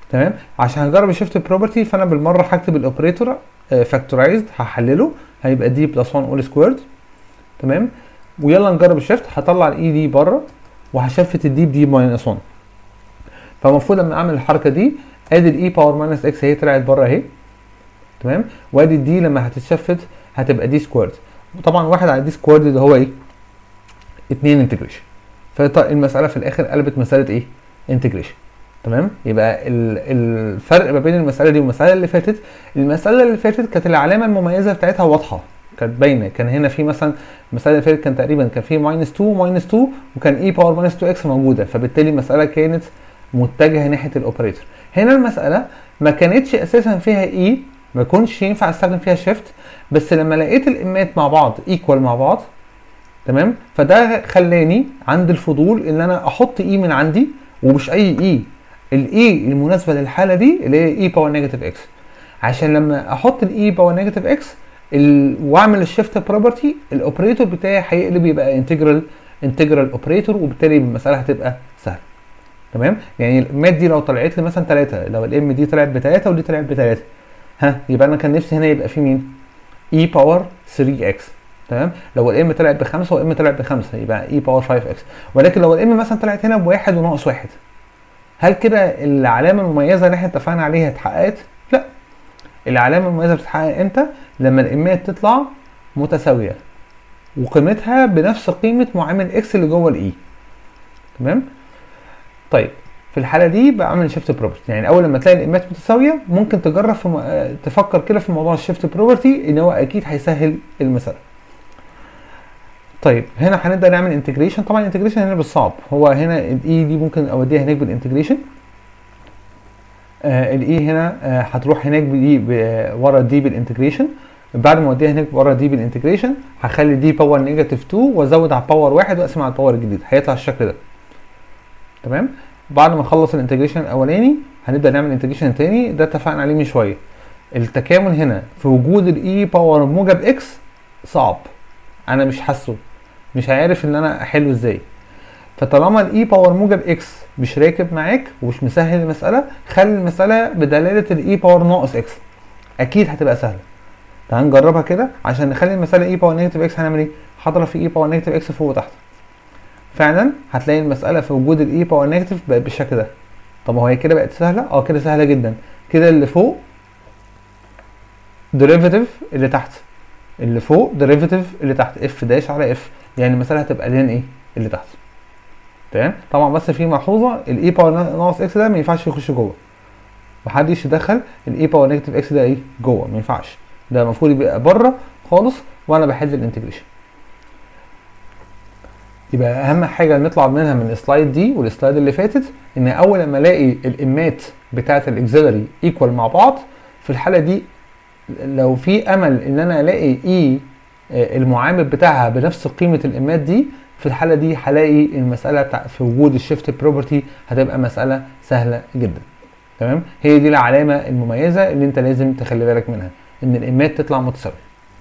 تمام عشان هجرب الشيفت بروبرتي فانا بالمره هكتب الاوبريتور فاكتورايزد هحلله هيبقى دي بلس 1 اول سكويرد تمام ويلا نجرب الشيفت هطلع الاي دي بره وهشفت الدي بدي ماينس 1 فالمفروض لما اعمل الحركه دي ادي الاي باور ماينس اكس اهي طلعت بره اهي تمام وادي الدي لما هتتشفت هتبقى دي سكويرد وطبعا واحد على دي سكويرد اللي هو ايه 2 انتجريشن فالمساله في الاخر قلبت مساله ايه انتجريشن تمام يبقى الفرق ما بين المساله دي والمساله اللي فاتت المساله اللي فاتت كانت العلامه المميزه بتاعتها واضحه كانت باينه كان هنا في مثلا المساله اللي فاتت كان تقريبا كان في ماينس 2 ماينس 2 وكان اي باور ماينس 2 اكس موجوده فبالتالي المساله كانت متجهه ناحيه الاوبريتور هنا المساله ما كانتش اساسا فيها اي ما كنتش ينفع استخدم فيها شيفت بس لما لقيت الامات مع بعض ايكوال مع بعض تمام فده خلاني عند الفضول ان انا احط اي من عندي ومش اي اي الاي المناسبه للحاله دي اللي هي اي باور نيجاتيف اكس عشان لما احط الاي باور نيجاتيف اكس واعمل الشيفت بروبرتي الاوبريتور بتاعي هيقلب يبقى انتجرال انتجرال اوبريتور وبالتالي المساله هتبقى سهله تمام يعني المات دي لو طلعت لي مثلا 3 لو الام دي طلعت ب 3 ودي طلعت ب 3 ها يبقى انا كان نفسي هنا يبقى في مين اي باور 3 اكس تمام لو الام طلعت بخمسه والام طلعت بخمسه يبقى اي باور 5 اكس ولكن لو الام مثلا طلعت هنا بواحد وناقص واحد هل كده العلامه المميزه اللي احنا اتفقنا عليها اتحققت؟ لا العلامه المميزه بتتحقق امتى؟ لما الامات تطلع متساويه وقيمتها بنفس قيمه معامل اكس اللي جوه الاي تمام؟ طيب في الحاله دي بعمل شيفت بروبرتي يعني اول لما تلاقي الامات متساويه ممكن تجرب في م... تفكر كده في موضوع الشيفت بروبرتي ان هو اكيد هيسهل المساله طيب هنا هنبدا نعمل انتجريشن طبعا الانتجريشن هنا بالصعب هو هنا الاي دي ممكن اوديها هناك بالانتجريشن آه الاي هنا آه هتروح هناك بدي ورا دي بالانتجريشن بعد ما اوديها هناك ورا دي بالانتجريشن هخلي دي باور نيجاتيف 2 وازود على باور 1 واقسم على الباور الجديد هيطلع الشكل ده تمام بعد ما نخلص الانتجريشن الاولاني هنبدا نعمل انتجريشن تاني ده اتفقنا عليه من شويه التكامل هنا في وجود الاي باور موجب اكس صعب انا مش حاسه مش عارف ان انا احله ازاي فطالما الاي باور موجب اكس مش راكب معاك ومش مسهل المساله خلي المساله بدلاله الاي باور ناقص اكس اكيد هتبقى سهله تعال نجربها كده عشان نخلي المساله اي باور نيجاتيف اكس هنعمل ايه هضرب في اي باور نيجاتيف اكس فوق وتحت فعلا هتلاقي المساله في وجود الاي باور نيجاتيف بقت بالشكل ده طب هو هي كده بقت سهله اه كده سهله جدا كده اللي فوق ديريفيتيف اللي تحت اللي فوق ديريفيتيف اللي تحت اف داش على اف يعني المساله هتبقى لين ايه اللي تحت تمام طبعا بس في ملحوظه الاي باور ناقص اكس ده ما ينفعش يخش جوه محدش يدخل الاي باور نيجاتيف اكس ده ايه جوه ما ينفعش ده المفروض يبقى بره خالص وانا بحل الانتجريشن يبقى اهم حاجه نطلع منها من السلايد دي والسلايد اللي فاتت ان اول لما الاقي الامات بتاعه الاكسلري ايكوال مع بعض في الحاله دي لو في امل ان انا الاقي اي المعامل بتاعها بنفس قيمه الامات دي في الحاله دي هلاقي المساله بتاع في وجود الشيفت بروبرتي هتبقى مساله سهله جدا تمام هي دي العلامه المميزه اللي انت لازم تخلي بالك منها ان الامات تطلع متساويه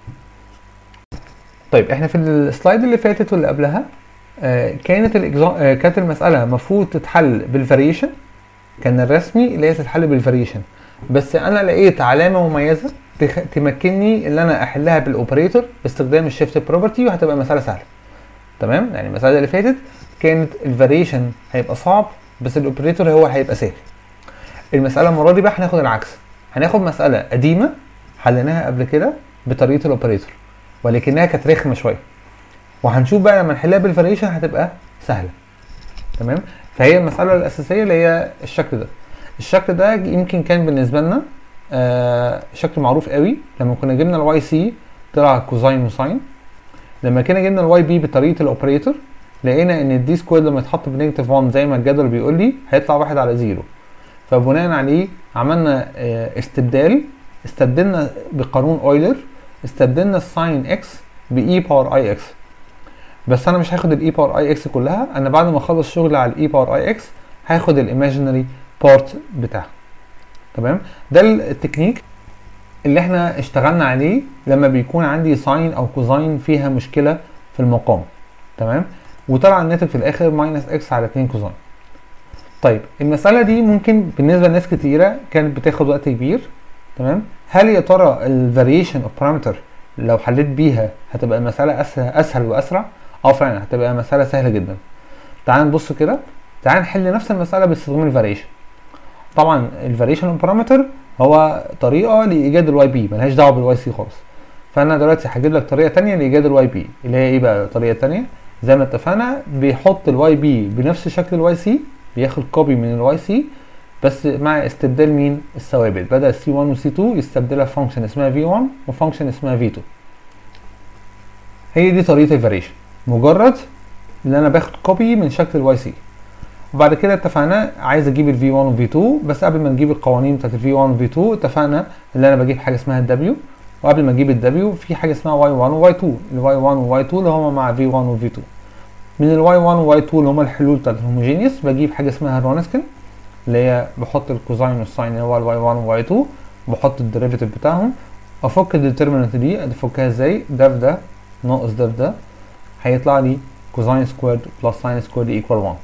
طيب احنا في السلايد اللي فاتت واللي قبلها آه كانت آه كانت المساله المفروض تتحل بالفاريشن كان الرسمي اللي هي تتحل بالفاريشن بس انا لقيت علامه مميزه تمكنني ان انا احلها بالاوبريتور باستخدام الشيفت بروبرتي وهتبقى مساله سهله تمام يعني المساله اللي فاتت كانت الفاريشن هيبقى صعب بس الاوبريتور هو هيبقى سهل المساله المره دي بقى هناخد العكس هناخد مساله قديمه حليناها قبل كده بطريقه الاوبريتور ولكنها كانت رخمه شويه وهنشوف بقى لما نحلها بالفاريشن هتبقى سهله تمام فهي المساله الاساسيه اللي هي الشكل ده الشكل ده يمكن كان بالنسبه لنا آه شكل معروف قوي لما كنا جبنا الواي سي طلع كوزاين وساين لما كنا جبنا الواي بي بطريقه الاوبريتور لقينا ان الدي سكوير لما يتحط بنيجاتيف 1 زي ما الجدول بيقول لي هيطلع واحد على زيرو فبناء عليه عملنا آه استبدال استبدلنا بقانون اويلر استبدلنا الساين اكس باي باور اي اكس بس انا مش هاخد الاي باور اي اكس كلها انا بعد ما اخلص شغل على الاي باور اي اكس هاخد الايماجينري بارت بتاعها تمام ده التكنيك اللي احنا اشتغلنا عليه لما بيكون عندي ساين او كوزاين فيها مشكله في المقام تمام وطلع الناتج في الاخر ماينس اكس على 2 كوزاين طيب المسألة دي ممكن بالنسبة لناس كتيرة كانت بتاخد وقت كبير تمام هل يا ترى الفاريشن اوف بارامتر لو حليت بيها هتبقى المسألة أسهل, أسهل وأسرع؟ اه فعلا هتبقى مسألة سهلة جدا تعال نبص كده تعال نحل نفس المسألة باستخدام الفاريشن طبعا الفاريشن اوف بارامتر هو طريقة لإيجاد الواي بي ملهاش دعوة بالواي سي خالص فأنا دلوقتي هجيب لك طريقة تانية لإيجاد الواي بي اللي هي إيه بقى الطريقة التانية؟ زي ما اتفقنا بيحط الواي بي بنفس شكل الواي سي بياخد كوبي من الواي سي بس مع استبدال مين الثوابت بدل سي 1 وسي 2 يستبدلها فانكشن اسمها في 1 وفانكشن اسمها في 2 هي دي طريقه الفاريشن مجرد ان انا باخد كوبي من شكل الواي سي وبعد كده اتفقنا عايز اجيب الفي 1 والفي 2 بس قبل ما نجيب القوانين بتاعت الفي 1 والفي 2 اتفقنا ان انا بجيب حاجه اسمها الدبليو وقبل ما اجيب الدبليو في حاجه اسمها واي 1 وواي 2 الواي 1 وواي 2 اللي هما مع في 1 وفي 2 من الواي 1 وواي 2 اللي هما الحلول بتاعت الهوموجينيوس بجيب حاجه اسمها الرونسكن اللي هي بحط الكوزاين والساين اللي هو الواي 1 وواي 2 وبحط الديريفيتيف بتاعهم افك الديترمينانت دي افكها ازاي ده في ده ناقص ده في ده هيطلع لي كوزاين سكويرد بلس ساين سكويرد ايكوال 1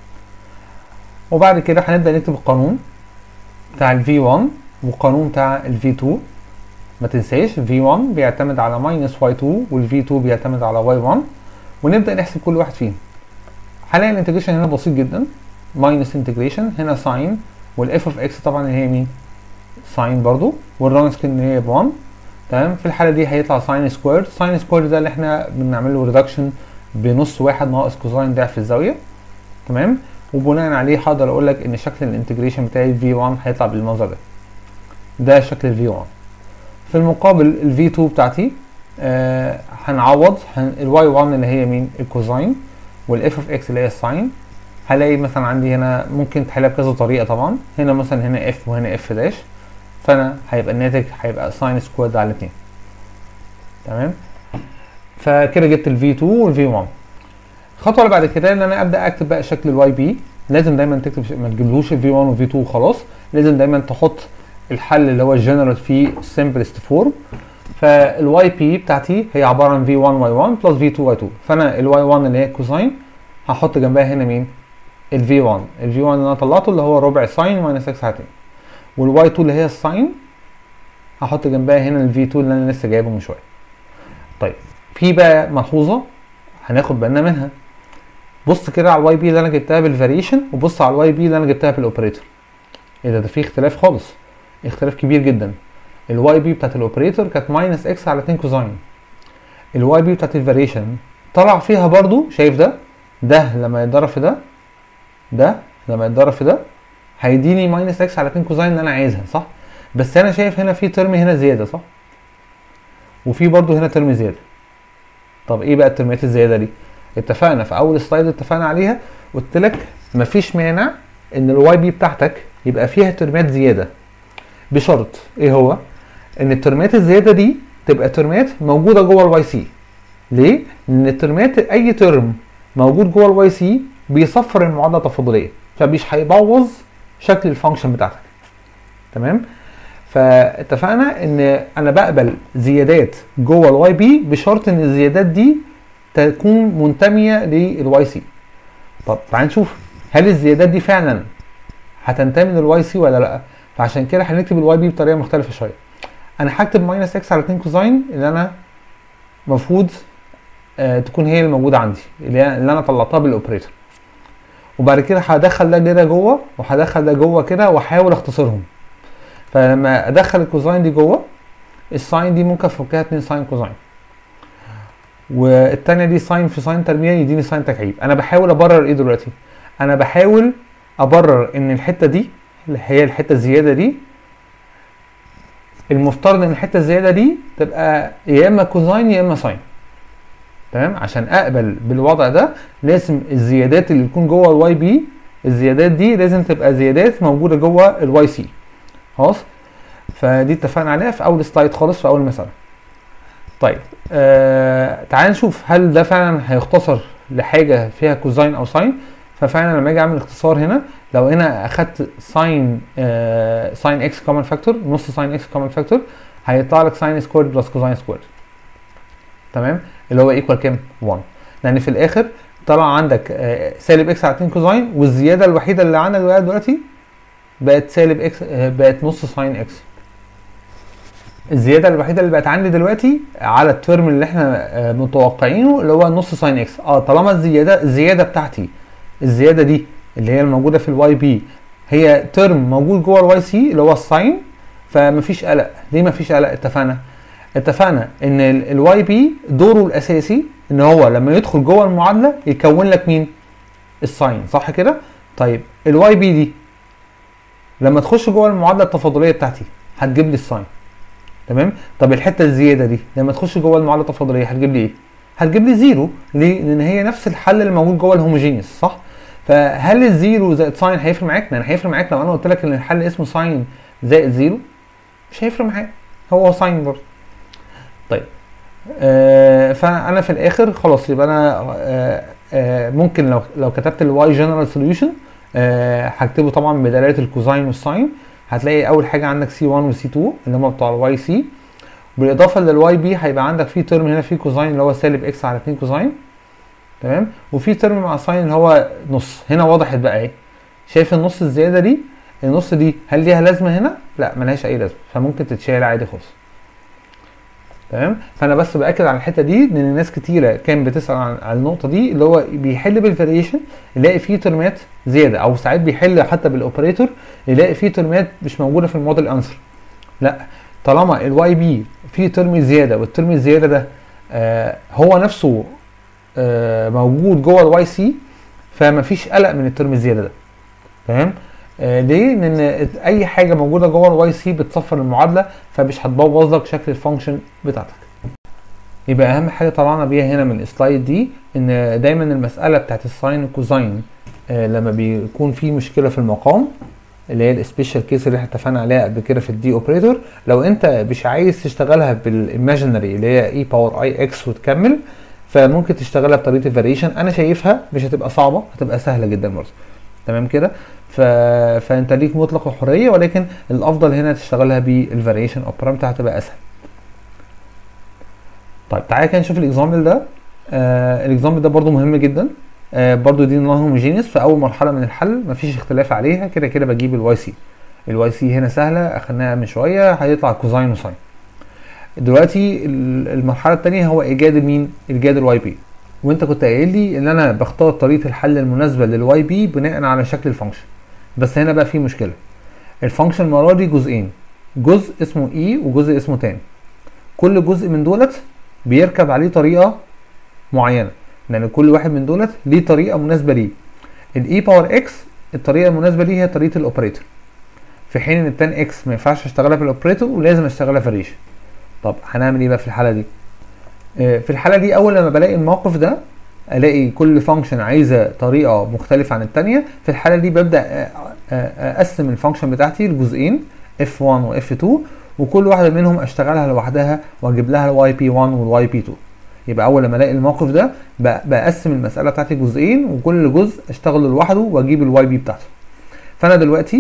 وبعد كده هنبدا نكتب القانون بتاع ال V1 والقانون بتاع ال V2 ما تنساش V1 بيعتمد على minus Y2 وال V2 بيعتمد على Y1 ونبدا نحسب كل واحد فيهم هنلاقي الانتجريشن هنا بسيط جدا minus انتجريشن هنا ساين والاف اوف اكس طبعا اللي هي مين ساين برضو والراوند سكين اللي هي ب 1 تمام في الحاله دي هيطلع ساين سكوير ساين سكوير ده اللي احنا بنعمل له ريدكشن بنص واحد ناقص كوزاين ضعف الزاويه تمام وبناء عليه هقدر اقول لك ان شكل الانتجريشن بتاعي في 1 هيطلع بالمنظر ده ده شكل الفي 1 في المقابل الفي 2 بتاعتي آه هنعوض هن الواي 1 اللي هي مين الكوزاين والاف اوف اكس اللي هي الساين هلاقي مثلا عندي هنا ممكن تحلها بكذا طريقه طبعا هنا مثلا هنا اف وهنا اف داش فانا هيبقى الناتج هيبقى ساين سكويرد على الاثنين تمام فكده جبت الفي 2 والفي 1 الخطوه اللي بعد كده ان انا ابدا اكتب بقى شكل الواي بي لازم دايما تكتب ما تجيبلوش الفي 1 والفي 2 وخلاص لازم دايما تحط الحل اللي هو الجنرال في simplest فورم فالواي بي بتاعتي هي عباره عن في 1 واي 1 بلس في 2 واي 2 فانا الواي 1 اللي هي كوساين هحط جنبها هنا مين الفي 1 الفي 1 اللي انا طلعته اللي هو ربع ساين ماينس اكس هاتين والواي 2 اللي هي الساين هحط جنبها هنا الفي 2 اللي انا لسه جايبه من شويه طيب في بقى ملحوظه هناخد بالنا منها بص كده على الواي بي اللي انا جبتها بالفاريشن وبص على الواي بي اللي انا جبتها بالاوبريتور ايه ده ده في اختلاف خالص اختلاف كبير جدا الواي بي بتاعت الاوبريتور كانت ماينس اكس على 2 كوزاين الواي بي بتاعت الفاريشن طلع فيها برضو شايف ده ده لما يتضرب في ده ده لما يتضرب في ده هيديني ماينس اكس على 2 كوزاين اللي انا عايزها صح بس انا شايف هنا في ترم هنا زياده صح وفي برضو هنا ترم زياده طب ايه بقى الترمات الزياده دي اتفقنا في اول سلايد اتفقنا عليها قلت لك مفيش مانع ان الواي بي بتاعتك يبقى فيها ترمات زياده بشرط ايه هو ان الترمات الزياده دي تبقى ترمات موجوده جوه الواي سي ليه لان الترمات اي ترم موجود جوه الواي سي بيصفر المعادله التفاضليه فمش هيبوظ شكل الفانكشن بتاعتك تمام فاتفقنا ان انا بقبل زيادات جوه الواي بي بشرط ان الزيادات دي تكون منتميه للواي سي طب تعال نشوف هل الزيادات دي فعلا هتنتمي للواي سي ولا لا فعشان كده هنكتب الواي بي بطريقه مختلفه شويه انا هكتب ماينس اكس على 2 كوزاين اللي انا المفروض آه تكون هي الموجوده عندي اللي, اللي انا طلعتها بالاوبريتور وبعد كده هدخل ده كده جوه وهدخل ده جوه كده واحاول اختصرهم فلما ادخل الكوزاين دي جوه الساين دي ممكن افكها 2 ساين كوزاين والتانية دي ساين في ساين تربيع يديني ساين تكعيب انا بحاول ابرر ايه دلوقتي انا بحاول ابرر ان الحته دي اللي هي الحته الزياده دي المفترض ان الحته الزياده دي تبقى يا اما كوزاين يا اما ساين تمام عشان اقبل بالوضع ده لازم الزيادات اللي تكون جوه الواي بي الزيادات دي لازم تبقى زيادات موجوده جوه الواي سي خلاص فدي اتفقنا عليها في اول سلايد خالص في اول مساله طيب آه تعال نشوف هل ده فعلا هيختصر لحاجه فيها كوزاين او ساين ففعلا لما اجي اعمل اختصار هنا لو هنا اخدت ساين آه ساين اكس كومن فاكتور نص ساين اكس كومن فاكتور هيطلع لك ساين سكويرد بلس كوزاين سكويرد تمام اللي هو ايكوال كام 1 لان في الاخر طلع عندك آه، سالب اكس على 2 كوزاين والزياده الوحيده اللي عندك بقى دلوقتي بقت سالب اكس آه، بقت نص ساين اكس الزياده الوحيده اللي بقت عندي دلوقتي على الترم اللي احنا آه، متوقعينه اللي هو نص ساين اكس اه طالما الزياده الزياده بتاعتي الزياده دي اللي هي الموجوده في الواي بي هي ترم موجود جوه الواي سي اللي هو الساين فمفيش قلق ليه مفيش قلق اتفقنا اتفقنا ان الواي بي دوره الاساسي ان هو لما يدخل جوه المعادله يكون لك مين الساين صح كده طيب الواي بي دي لما تخش جوه المعادله التفاضليه بتاعتي هتجيب لي الساين تمام طب الحته الزياده دي لما تخش جوه المعادله التفاضليه هتجيب لي ايه هتجيب لي زيرو ليه لان هي نفس الحل اللي موجود جوه الهوموجينيوس صح فهل الزيرو زائد ساين هيفرق معاك ما انا هيفرق معاك لو انا قلت لك ان الحل اسمه ساين زائد زيرو مش هيفرق معاك هو ساين برضه طيب آه فانا في الاخر خلاص يبقى انا آه آه ممكن لو لو كتبت الواي جنرال سوليوشن هكتبه طبعا بدلاله الكوزاين والساين هتلاقي اول حاجه عندك سي 1 وسي 2 اللي هم بتوع الواي سي بالاضافه للواي بي هيبقى عندك في ترم هنا فيه كوزاين اللي هو سالب اكس على 2 كوزاين تمام وفي ترم مع ساين اللي هو نص هنا وضحت بقى ايه شايف النص الزياده دي النص دي هل ليها لازمه هنا لا ملهاش اي لازمه فممكن تتشال عادي خالص تمام فانا بس باكد على الحته دي لان الناس كتيره كانت بتسال عن على النقطه دي اللي هو بيحل بالفاريشن يلاقي فيه ترمات زياده او ساعات بيحل حتى بالاوبريتور يلاقي فيه ترمات مش موجوده في الموديل انسر لا طالما الواي بي فيه ترم زياده والترم الزياده ده آه هو نفسه آه موجود جوه الواي سي فمفيش قلق من الترم الزياده ده فاهم آه ليه؟ لان اي حاجه موجوده جوه الواي سي بتصفر المعادله فمش هتبوظ لك شكل الفانكشن بتاعتك. يبقى اهم حاجه طلعنا بيها هنا من السلايد دي ان دايما المساله بتاعت الساين والكوزاين آه لما بيكون في مشكله في المقام اللي هي السبيشال كيس اللي احنا اتفقنا عليها قبل كده في الدي اوبريتور لو انت مش عايز تشتغلها بالايماجينري اللي هي اي باور اي اكس وتكمل فممكن تشتغلها بطريقه الفاريشن انا شايفها مش هتبقى صعبه هتبقى سهله جدا برضه تمام كده ف... فانت ليك مطلق الحريه ولكن الافضل هنا تشتغلها بالفاريشن او بارامتر هتبقى اسهل طيب تعالى كده نشوف الاكزامبل ده آه الاكزامبل ده برضو مهم جدا آه برضو دي نون هوموجينيوس في اول مرحله من الحل مفيش اختلاف عليها كده كده بجيب الواي سي الواي سي هنا سهله اخدناها من شويه هيطلع كوزاين وساين دلوقتي المرحله الثانيه هو ايجاد مين ايجاد الواي بي وانت كنت قايل لي ان انا بختار طريقه الحل المناسبه للواي بي بناء على شكل الفانكشن بس هنا بقى في مشكله الفانكشن المره دي جزئين جزء اسمه اي وجزء اسمه تان كل جزء من دولت بيركب عليه طريقه معينه لان كل واحد من دولت ليه طريقه مناسبه ليه الاي باور اكس الطريقه المناسبه ليه هي طريقه الاوبريتور في حين ان التان اكس ما ينفعش اشتغلها بالاوبريتور ولازم اشتغلها فاريشن طب هنعمل ايه بقى في الحاله دي في الحاله دي اول لما بلاقي الموقف ده الاقي كل فانكشن عايزه طريقه مختلفه عن الثانيه في الحاله دي ببدا اقسم الفانكشن بتاعتي لجزئين f1 و f2 وكل واحده منهم اشتغلها لوحدها واجيب لها الواي بي 1 والواي بي 2 يبقى اول لما الاقي الموقف ده بقسم المساله بتاعتي جزئين وكل جزء اشتغله لوحده واجيب الواي بي بتاعته فانا دلوقتي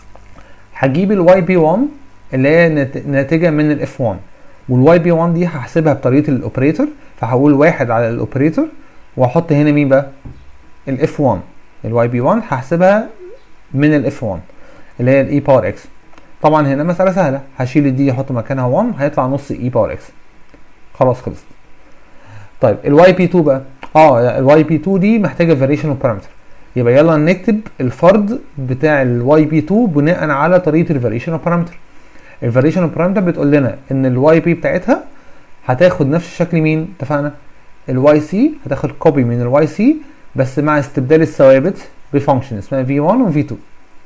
هجيب الواي بي 1 اللي هي ناتجه من الاف 1 والواي بي 1 دي هحسبها بطريقه الاوبريتور فهقول واحد على الاوبريتور واحط هنا مين بقى الاف 1 الواي بي 1 هحسبها من الاف 1 اللي هي الاي باور اكس طبعا هنا مساله سهله هشيل الدي احط مكانها 1 هيطلع نص اي باور اكس خلاص خلصت طيب الواي بي 2 بقى اه الواي بي 2 دي محتاجه فاريشن بارامتر يبقى يلا نكتب الفرض بتاع الواي بي 2 بناء على طريقه الفاريشن بارامتر الفاريشن بارامتر بتقول لنا ان الواي بي بتاعتها هتاخد نفس شكل مين اتفقنا الواي سي هتاخد كوبي من الواي سي بس مع استبدال الثوابت بفانكشن اسمها في 1 وفي 2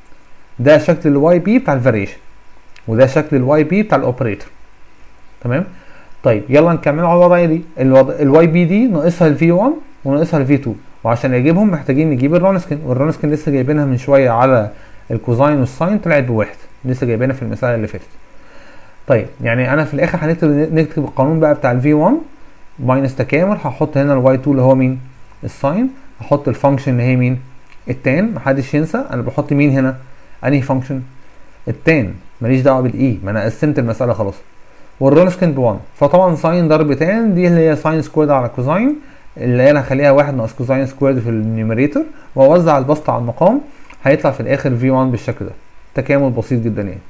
ده شكل الواي بي بتاع الفاريشن وده شكل الواي بي بتاع الاوبريتور تمام طيب يلا نكمل على الوضعيه دي الواي بي دي ناقصها الفي 1 وناقصها الفي 2 وعشان نجيبهم محتاجين نجيب الرونسكن والرونسكن لسه جايبينها من شويه على الكوزاين والساين طلعت بواحد لسه جايبينها في المساله اللي فاتت طيب يعني انا في الاخر هنكتب نكتب القانون بقى بتاع الفي 1 ماينس تكامل هحط هنا الواي 2 اللي هو مين الساين هحط الفانكشن اللي هي مين التان محدش ينسى انا بحط مين هنا انهي فانكشن التان ماليش دعوه بالاي ما انا قسمت المساله خلاص والرونسكن ب 1 فطبعا ساين ضرب تان دي اللي هي ساين سكويرد على كوزاين اللي انا هخليها واحد ناقص كوزاين سكويرد في النيوميريتور واوزع البسط على المقام هيطلع في الاخر في 1 بالشكل ده تكامل بسيط جدا يعني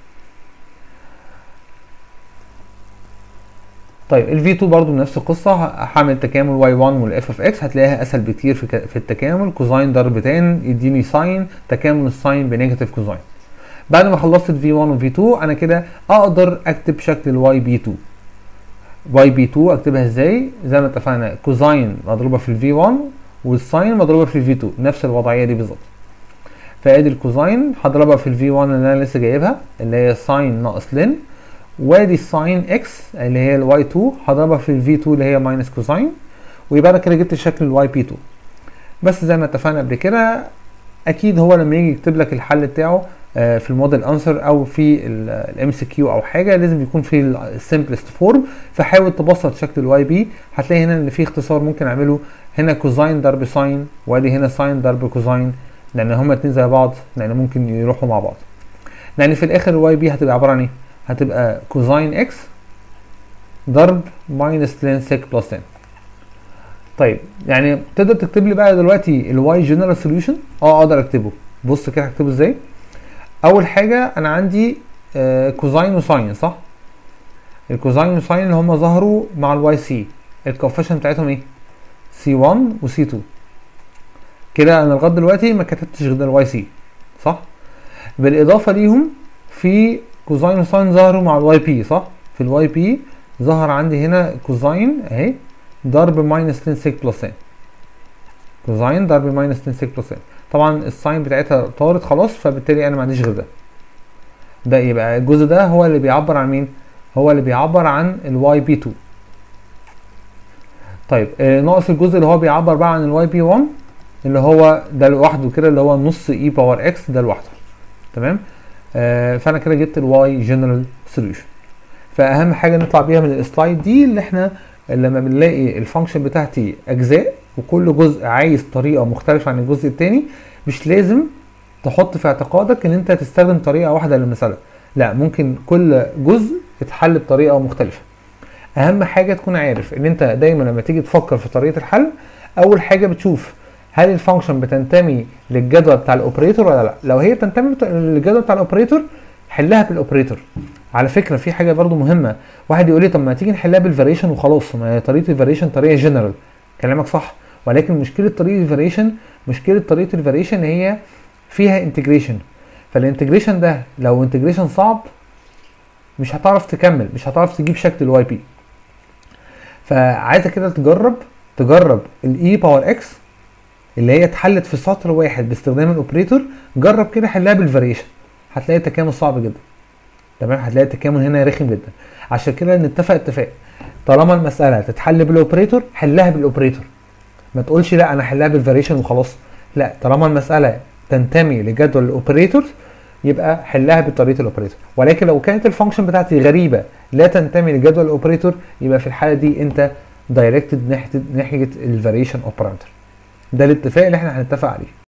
طيب ال V2 برضو بنفس القصة هعمل تكامل Y1 وال F of X هتلاقيها أسهل بكتير في, ك... في التكامل كوزاين ضرب تان يديني ساين تكامل الساين بنيجاتيف كوزاين بعد ما خلصت ال V1 وال V2 أنا كده أقدر أكتب شكل ال YB2 YB2 أكتبها إزاي؟ زي ما اتفقنا كوزاين مضروبة في ال V1 والساين مضروبة في ال V2 نفس الوضعية دي بالظبط فادي الكوزاين هضربها في ال V1 اللي أنا لسه جايبها اللي هي ساين ناقص لين وادي الساين اكس اللي هي الواي 2 هضربها في الفي 2 اللي هي ماينس كوساين ويبقى انا كده جبت الشكل الواي بي 2 بس زي ما اتفقنا قبل كده اكيد هو لما يجي يكتب لك الحل بتاعه في الموديل انسر او في الام سي كيو او حاجه لازم يكون في السمبلست فورم فحاول تبسط شكل الواي بي هتلاقي هنا ان في اختصار ممكن اعمله هنا كوزاين ضرب ساين وادي هنا ساين ضرب كوزاين لان هما الاتنين زي بعض لان ممكن يروحوا مع بعض لان في الاخر الواي بي هتبقى عباره عن ايه هتبقى كوزاين اكس ضرب ماينس لين سيك بلس 10 طيب يعني تقدر تكتب لي بقى دلوقتي الواي جنرال سوليوشن اه اقدر اكتبه بص كده هكتبه ازاي اول حاجه انا عندي آه كوزاين وساين صح الكوزاين وساين اللي هم ظهروا مع الواي سي الكوفيشن بتاعتهم ايه سي 1 وسي 2 كده انا لغايه دلوقتي ما كتبتش غير الواي سي صح بالاضافه ليهم في كوزاين وساين ظهروا مع الواي بي صح في الواي بي ظهر عندي هنا كوزاين اهي ضرب ماينس 10 سيك بلس 10 كوزاين ضرب ماينس 10 سيك بلس 10 طبعا الساين بتاعتها طارت خلاص فبالتالي انا ما عنديش غير ده ده يبقى الجزء ده هو اللي بيعبر عن مين هو اللي بيعبر عن الواي بي 2 طيب آه ناقص الجزء اللي هو بيعبر بقى عن الواي بي 1 اللي هو ده لوحده كده اللي هو نص اي باور اكس ده لوحده تمام آه فانا كده جبت الواي جنرال سوليوشن فاهم حاجه نطلع بيها من السلايد دي اللي احنا لما بنلاقي الفانكشن بتاعتي اجزاء وكل جزء عايز طريقه مختلفه عن الجزء التاني مش لازم تحط في اعتقادك ان انت تستخدم طريقه واحده للمساله لا ممكن كل جزء يتحل بطريقه مختلفه اهم حاجه تكون عارف ان انت دايما لما تيجي تفكر في طريقه الحل اول حاجه بتشوف هل الفانكشن بتنتمي للجدول بتاع الاوبريتور ولا لا لو هي بتنتمي للجدول بتاع الاوبريتور حلها بالاوبريتور على فكره في حاجه برضو مهمه واحد يقول لي طب ما تيجي نحلها بالفاريشن وخلاص ما هي طريقه الفاريشن طريقه جنرال كلامك صح ولكن مشكله طريقه الفاريشن مشكله طريقه الفاريشن هي فيها انتجريشن فالانتجريشن ده لو انتجريشن صعب مش هتعرف تكمل مش هتعرف تجيب شكل الواي بي فعايزه كده تجرب تجرب الاي باور اكس اللي هي اتحلت في سطر واحد باستخدام الاوبريتور جرب كده حلها بالفاريشن هتلاقي التكامل صعب جدا تمام هتلاقي التكامل هنا رخم جدا عشان كده نتفق اتفاق طالما المساله تتحل بالاوبريتور حلها بالاوبريتور ما تقولش لا انا حلها بالفاريشن وخلاص لا طالما المساله تنتمي لجدول الاوبريتور يبقى حلها بطريقه الاوبريتور ولكن لو كانت الفانكشن بتاعتي غريبه لا تنتمي لجدول الاوبريتور يبقى في الحاله دي انت دايركتد ناحيه ناحيه الفاريشن اوبرانتر ده الاتفاق اللي احنا هنتفق عليه